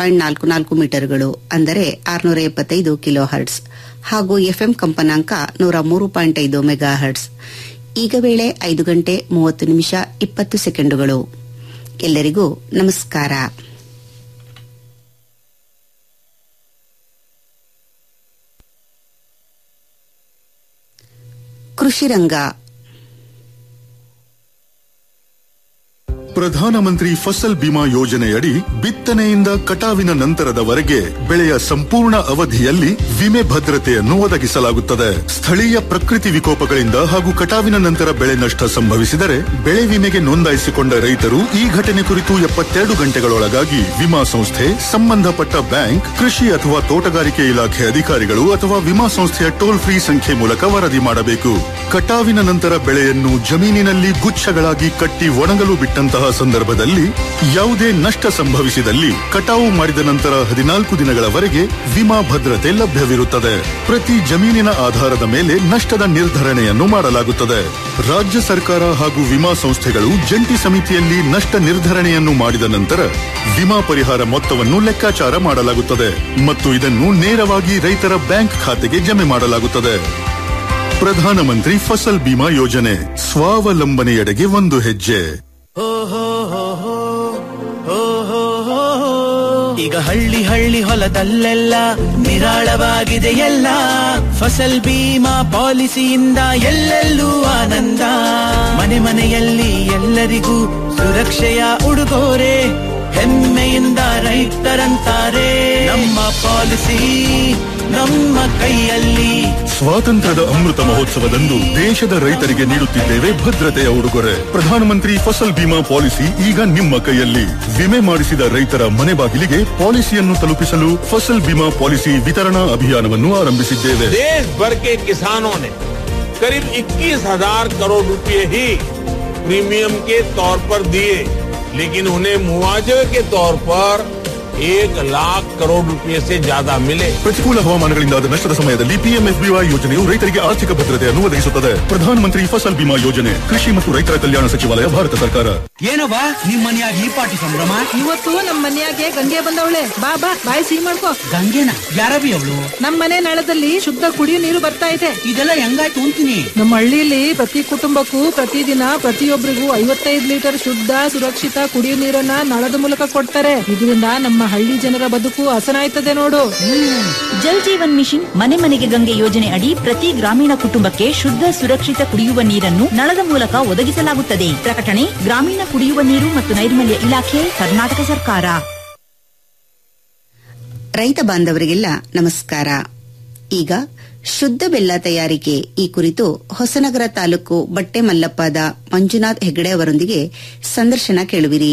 Point ನಾಲ್ಕು ನಾಲ್ಕು ಮೀಟರ್ಗಳು ಅಂದರೆ ಆರುನೂರ ಎಪ್ಪತ್ತೈದು ಕಿಲೋ ಹರ್ಟ್ಸ್ ಹಾಗೂ ಎಫ್ಎಂ ಕಂಪನಾಂಕ ನೂರ ಮೂರು ಪಾಯಿಂಟ್ ಐದು ಮೆಗಾ ಹರ್ಟ್ಸ್ ಈಗ ವೇಳೆ ಐದು ಗಂಟೆ ಮೂವತ್ತು ನಿಮಿಷ ಇಪ್ಪತ್ತು ಸೆಕೆಂಡುಗಳು ಎಲ್ಲರಿಗೂ ನಮಸ್ಕಾರ ಕೃಷಿ ರಂಗ ಪ್ರಧಾನಮಂತ್ರಿ ಫಸಲ್ ಬಿಮಾ ಯೋಜನೆಯಡಿ ಬಿತ್ತನೆಯಿಂದ ಕಟಾವಿನ ನಂತರದವರೆಗೆ ಬೆಳೆಯ ಸಂಪೂರ್ಣ ಅವಧಿಯಲ್ಲಿ ವಿಮೆ ಭದ್ರತೆಯನ್ನು ಒದಗಿಸಲಾಗುತ್ತದೆ ಸ್ಥಳೀಯ ಪ್ರಕೃತಿ ವಿಕೋಪಗಳಿಂದ ಹಾಗೂ ಕಟಾವಿನ ನಂತರ ಬೆಳೆ ನಷ್ಟ ಸಂಭವಿಸಿದರೆ ಬೆಳೆ ವಿಮೆಗೆ ನೋಂದಾಯಿಸಿಕೊಂಡ ರೈತರು ಈ ಘಟನೆ ಕುರಿತು ಎಪ್ಪತ್ತೆರಡು ಗಂಟೆಗಳೊಳಗಾಗಿ ವಿಮಾ ಸಂಸ್ಥೆ ಸಂಬಂಧಪಟ್ಟ ಬ್ಯಾಂಕ್ ಕೃಷಿ ಅಥವಾ ತೋಟಗಾರಿಕೆ ಇಲಾಖೆ ಅಧಿಕಾರಿಗಳು ಅಥವಾ ವಿಮಾ ಸಂಸ್ಥೆಯ ಟೋಲ್ ಫ್ರೀ ಸಂಖ್ಯೆ ಮೂಲಕ ವರದಿ ಮಾಡಬೇಕು ಕಟಾವಿನ ನಂತರ ಬೆಳೆಯನ್ನು ಜಮೀನಿನಲ್ಲಿ ಗುಚ್ಛಗಳಾಗಿ ಕಟ್ಟಿ ಒಣಗಲು ಬಿಟ್ಟಂತಹ ಸಂದರ್ಭದಲ್ಲಿ ಯಾವುದೇ ನಷ್ಟ ಸಂಭವಿಸಿದಲ್ಲಿ ಕಟಾವು ಮಾಡಿದ ನಂತರ ಹದಿನಾಲ್ಕು ದಿನಗಳವರೆಗೆ ವಿಮಾ ಭದ್ರತೆ ಲಭ್ಯವಿರುತ್ತದೆ ಪ್ರತಿ ಜಮೀನಿನ ಆಧಾರದ ಮೇಲೆ ನಷ್ಟದ ನಿರ್ಧರಣೆಯನ್ನು ಮಾಡಲಾಗುತ್ತದೆ ರಾಜ್ಯ ಸರ್ಕಾರ ಹಾಗೂ ವಿಮಾ ಸಂಸ್ಥೆಗಳು ಜಂಟಿ ಸಮಿತಿಯಲ್ಲಿ ನಷ್ಟ ನಿರ್ಧರಣೆಯನ್ನು ಮಾಡಿದ ನಂತರ ವಿಮಾ ಪರಿಹಾರ ಮೊತ್ತವನ್ನು ಲೆಕ್ಕಾಚಾರ ಮಾಡಲಾಗುತ್ತದೆ ಮತ್ತು ಇದನ್ನು ನೇರವಾಗಿ ರೈತರ ಬ್ಯಾಂಕ್ ಖಾತೆಗೆ ಜಮೆ ಮಾಡಲಾಗುತ್ತದೆ ಪ್ರಧಾನಮಂತ್ರಿ ಫಸಲ್ ಬಿಮಾ ಯೋಜನೆ ಸ್ವಾವಲಂಬನೆಯೆಡೆಗೆ ಒಂದು ಹೆಜ್ಜೆ ಈಗ ಹಳ್ಳಿ ಹಳ್ಳಿ ಹೊಲದಲ್ಲೆಲ್ಲ ನಿರಾಳವಾಗಿದೆ ಎಲ್ಲ ಫಸಲ್ ಬೀಮಾ ಪಾಲಿಸಿಯಿಂದ ಎಲ್ಲೆಲ್ಲೂ ಆನಂದ ಮನೆ ಮನೆಯಲ್ಲಿ ಎಲ್ಲರಿಗೂ ಸುರಕ್ಷೆಯ ಉಡುಗೊರೆ ಹೆಮ್ಮೆಯಿಂದ ರೈತರಂತಾರೆ ನಮ್ಮ ಪಾಲಿಸಿ ನಮ್ಮ ಕೈಯಲ್ಲಿ ಸ್ವಾತಂತ್ರ್ಯದ ಅಮೃತ ಮಹೋತ್ಸವದಂದು ದೇಶದ ರೈತರಿಗೆ ನೀಡುತ್ತಿದ್ದೇವೆ ಭದ್ರತೆಯ ಉಡುಗೊರೆ ಪ್ರಧಾನಮಂತ್ರಿ ಫಸಲ್ ಬಿಮಾ ಪಾಲಿಸಿ ಈಗ ನಿಮ್ಮ ಕೈಯಲ್ಲಿ ವಿಮೆ ಮಾಡಿಸಿದ ರೈತರ ಮನೆ ಬಾಗಿಲಿಗೆ ಪಾಲಿಸಿಯನ್ನು ತಲುಪಿಸಲು ಫಸಲ್ ಬಿಮಾ ಪಾಲಿಸಿ ವಿತರಣಾ ಅಭಿಯಾನವನ್ನು ಆರಂಭಿಸಿದ್ದೇವೆ देश भर के किसानों ने करीब 21,000 करोड़ रुपए ही प्रीमियम के तौर पर दिए लेकिन उन्हें मुआवजे के तौर पर एक लाख करोड़ रुपए से ज्यादा मिले ಪ್ರತಿಕೂಲ ಹವಾಮಾನಗಳಿಂದಾದ ನಷ್ಟದ ಸಮಯದಲ್ಲಿ ಪಿಎಂಎಫ್ಬಿವೈ ಯೋಜನೆಯು ರೈತರಿಗೆ ಆರ್ಥಿಕ ಭದ್ರತೆಯನ್ನು ಒದಗಿಸುತ್ತದೆ ಪ್ರಧಾನಮಂತ್ರಿ ಫಸಲ್ ಬಿಮಾ ಯೋಜನೆ ಕೃಷಿ ಮತ್ತು ರೈತರ ಕಲ್ಯಾಣ ಸಚಿವಾಲಯ ಭಾರತ ಸರ್ಕಾರ ಏನವ್ವ ನಿಮ್ ಮನ್ಯಾಗ ಈ ಪಾಟಿ ಸಂಭ್ರಮ ಇವತ್ತು ನಮ್ ಮನ್ಯಾಗೆ ಗಂಗೆ ಬಂದವಳೆ ಬಾ ಬಾ ಬಾಯಿ ಸಿಹಿ ಮಾಡ್ಕೋ ಗಂಗೆನ ಯಾರವಿ ಅವಳು ನಮ್ ಮನೆ ನಳದಲ್ಲಿ ಶುದ್ಧ ಕುಡಿಯೋ ನೀರು ಬರ್ತಾ ಇದೆ ಇದೆಲ್ಲ ಹೆಂಗಾಯ್ತು ಅಂತೀನಿ ನಮ್ಮ ಹಳ್ಳಿಲಿ ಪ್ರತಿ ಕುಟುಂಬಕ್ಕೂ ಪ್ರತಿದಿನ ಪ್ರತಿಯೊಬ್ಬರಿಗೂ ಐವತ್ತೈದು ಲೀಟರ್ ಶುದ್ಧ ಸುರಕ್ಷಿತ ಕುಡಿಯೋ ನೀರನ್ನ ನಳದ ಮೂಲಕ ಕೊಡ್ತಾರೆ ಇದರಿಂದ ನಮ್ಮ ಹಳ್ಳಿ ಜನರ ಬದುಕು ಹಸನಾಯ್ತದೆ ನೋಡು ಜಲ್ ಜೀವನ್ ಮಿಷನ್ ಮನೆ ಮನೆಗೆ ಗಂಗೆ ಯೋಜನೆ ಅಡಿ ಪ್ರತಿ ಗ್ರಾಮೀಣ ಕುಟುಂಬಕ್ಕೆ ಶುದ್ಧ ಸುರಕ್ಷಿತ ಕುಡಿಯುವ ನೀರನ್ನು ನಳದ ಮೂಲಕ ಒದಗಿಸಲಾಗುತ್ತದೆ ಪ್ರಕಟಣೆ ಗ್ರಾಮೀಣ ಕುಡಿಯುವ ನೀರು ಮತ್ತು ನೈರ್ಮಲ್ಯ ಇಲಾಖೆ ಕರ್ನಾಟಕ ಸರ್ಕಾರ ರೈತ ಬಾಂಧವರಿಗೆಲ್ಲ ನಮಸ್ಕಾರ ಈಗ ಶುದ್ಧ ಬೆಲ್ಲ ತಯಾರಿಕೆ ಈ ಕುರಿತು ಹೊಸನಗರ ತಾಲೂಕು ಬಟ್ಟೆ ಮಲ್ಲಪ್ಪದ ಮಂಜುನಾಥ್ ಹೆಗಡೆ ಅವರೊಂದಿಗೆ ಸಂದರ್ಶನ ಕೇಳುವಿರಿ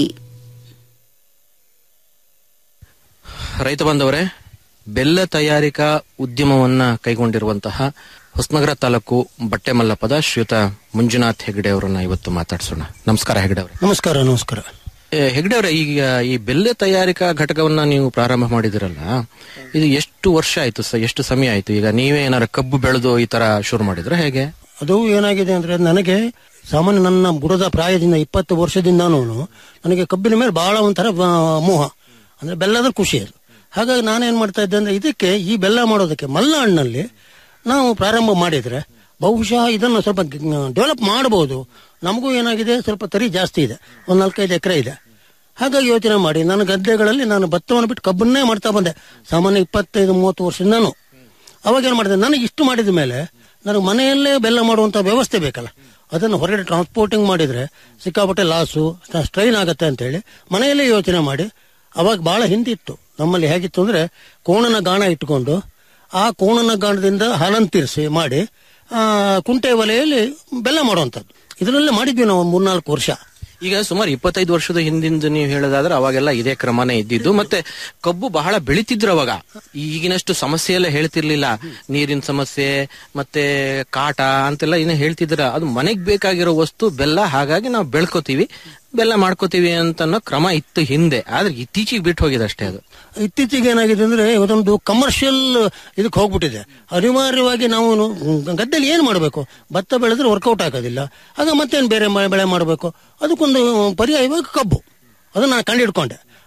ರೈತ ಬಾಂಧವರೇ ಬೆಲ್ಲ ತಯಾರಿಕಾ ಉದ್ಯಮವನ್ನ ಕೈಗೊಂಡಿರುವಂತಹ ಹೊಸನಗರ ತಾಲೂಕು ಬಟ್ಟೆ ಮಲ್ಲಪದ ಶ್ರೀಯುತ ಮಂಜುನಾಥ್ ಹೆಗಡೆ ಅವರನ್ನ ಇವತ್ತು ಮಾತಾಡ್ಸೋಣ ನಮಸ್ಕಾರ ಹೆಗಡೆ ಅವರೇ ನಮಸ್ಕಾರ ನಮಸ್ಕಾರ ಏ, ಹೆಗಡೆ ಅವರೇ ಈಗ ಈ ಬೆಲ್ಲ ತಯಾರಿಕಾ ಘಟಕವನ್ನ ನೀವು ಪ್ರಾರಂಭ ಮಾಡಿದಿರಲ್ಲ ಇದು ಎಷ್ಟು ವರ್ಷ ಆಯ್ತು ಸ- ಎಷ್ಟು ಸಮಯ ಆಯ್ತು ಈಗ ನೀವೇ ಏನಾರ ಕಬ್ಬು ಬೆಳೆದು ಈ ತರ ಶುರು ಮಾಡಿದ್ರೆ ಹೇಗೆ ಅದು ಏನಾಗಿದೆ ಅಂದ್ರೆ ನನಗೆ ಸಾಮಾನ್ಯ ನನ್ನ ಬುಡದ ಪ್ರಾಯದಿಂದ ಇಪ್ಪತ್ತು ವರ್ಷದಿಂದಾನು ನನಗೆ ಕಬ್ಬಿನ ಮೇಲೆ ಬಹಳ ಒಂಥರ ಆ, ಮೋಹ ಅಂದ್ರೆ ಬೆಲ್ಲದ ಖುಷಿ ಅದು ಹಾಗಾಗಿ ನಾನೇನ್ ಮಾಡ್ತಾ ಇದ್ದೆ ಅಂದ್ರೆ ಇದಕ್ಕೆ ಈ ಬೆಲ್ಲ ಮಾಡೋದಕ್ಕೆ ಮಲ್ನಾಡಿನಲ್ಲಿ ನಾವು ಪ್ರಾರಂಭ ಮಾಡಿದ್ರೆ ಬಹುಶಃ ಇದನ್ನು ಸ್ವಲ್ಪ ಡೆವಲಪ್ ಮಾಡಬಹುದು ನಮಗೂ ಏನಾಗಿದೆ ಸ್ವಲ್ಪ ತರಿ ಜಾಸ್ತಿ ಇದೆ ಒಂದ್ ನಾಲ್ಕೈದು ಎಕರೆ ಇದೆ ಹಾಗಾಗಿ ಯೋಚನೆ ಮಾಡಿ ನನ್ನ ಗದ್ದೆಗಳಲ್ಲಿ ನಾನು ಭತ್ತವನ್ನು ಬಿಟ್ಟು ಕಬ್ಬನ್ನೇ ಮಾಡ್ತಾ ಬಂದೆ ಸಾಮಾನ್ಯ ಇಪ್ಪತ್ತೈದು ಮೂವತ್ತು ವರ್ಷದಿಂದಾನು ಅವಾಗ ಏನ್ ಮಾಡಿದೆ ನನಗೆ ಇಷ್ಟು ಮಾಡಿದ ಮೇಲೆ ನನಗೆ ಮನೆಯಲ್ಲೇ ಬೆಲ್ಲ ಮಾಡುವಂತ ವ್ಯವಸ್ಥೆ ಬೇಕಲ್ಲ ಅದನ್ನು ಹೊರಗಡೆ ಟ್ರಾನ್ಸ್ಪೋರ್ಟಿಂಗ್ ಮಾಡಿದ್ರೆ ಸಿಕ್ಕಾಪಟ್ಟೆ ಲಾಸು ಸ್ಟ್ರೈನ್ ಆಗತ್ತೆ ಅಂತ ಹೇಳಿ ಮನೆಯಲ್ಲೇ ಯೋಚನೆ ಮಾಡಿ ಅವಾಗ ಬಹಳ ಹಿಂದಿತ್ತು ನಮ್ಮಲ್ಲಿ ಹೇಗಿತ್ತು ಅಂದ್ರೆ ಕೋಣನ ಗಾಣ ಇಟ್ಟುಕೊಂಡು ಆ ಕೋಣನ ಗಾಣದಿಂದ ಹಾಲಂತಿರಿಸಿ ಮಾಡಿ ಆ, ಕುಂಟೆ ಒಲೆಯಲ್ಲಿ ಬೆಲ್ಲ ಮಾಡುವಂಥದ್ದು ಇದರಲ್ಲೇ ಮಾಡಿದ್ವಿ ನಾವು ಮೂರ್ನಾಲ್ಕು ವರ್ಷ ಈಗ ಸುಮಾರು ಇಪ್ಪತ್ತೈದು ವರ್ಷದ ಹಿಂದಿಂದ ನೀವು ಹೇಳೋದಾದ್ರೆ ಅವಾಗೆಲ್ಲ ಇದೇ ಕ್ರಮನೇ ಇದ್ದಿದ್ದು ಮತ್ತೆ ಕಬ್ಬು ಬಹಳ ಬೆಳಿತಿದ್ರು ಅವಾಗ ಈಗಿನಷ್ಟು ಸಮಸ್ಯೆ ಎಲ್ಲ ಹೇಳ್ತಿರ್ಲಿಲ್ಲ ನೀರಿನ ಸಮಸ್ಯೆ ಮತ್ತೆ ಕಾಟ ಅಂತೆಲ್ಲ ಏನು ಹೇಳ್ತಿದ್ರ ಅದು ಮನೆಗ್ ಬೇಕಾಗಿರೋ ವಸ್ತು ಬೆಲ್ಲ ಹಾಗಾಗಿ ನಾವು ಬೆಳ್ಕೋತೀವಿ ಬೆಲ್ಲ ಮಾಡ್ಕೋತೀವಿ ಅಂತ ಅನ್ನೋ ಕ್ರಮ ಇತ್ತು ಹಿಂದೆ ಆದ್ರೆ ಇತ್ತೀಚೆಗೆ ಬಿಟ್ಟು ಹೋಗಿದೆ ಅಷ್ಟೇ ಅದು ಇತ್ತೀಚೆಗೆ ಏನಾಗಿದೆ ಅಂದ್ರೆ ಅದೊಂದು ಕಮರ್ಷಿಯಲ್ ಇದಕ್ಕೆ ಹೋಗ್ಬಿಟ್ಟಿದೆ ಅನಿವಾರ್ಯವಾಗಿ ನಾವು ಗದ್ದೆಯಲ್ಲಿ ಏನು ಮಾಡಬೇಕು ಭತ್ತ ಬೆಳೆದ್ರೆ ವರ್ಕೌಟ್ ಆಗೋದಿಲ್ಲ ಆಗ ಮತ್ತೇನು ಬೇರೆ ಮ- ಬೆಳೆ ಮಾಡಬೇಕು ಅದಕ್ಕೊಂದು ಪರ್ಯಾಯವಾಗಿ ಕಬ್ಬು ಅದನ್ನ ನಾನು ಕಂಡಿಡ್ಕೊಂಡೆ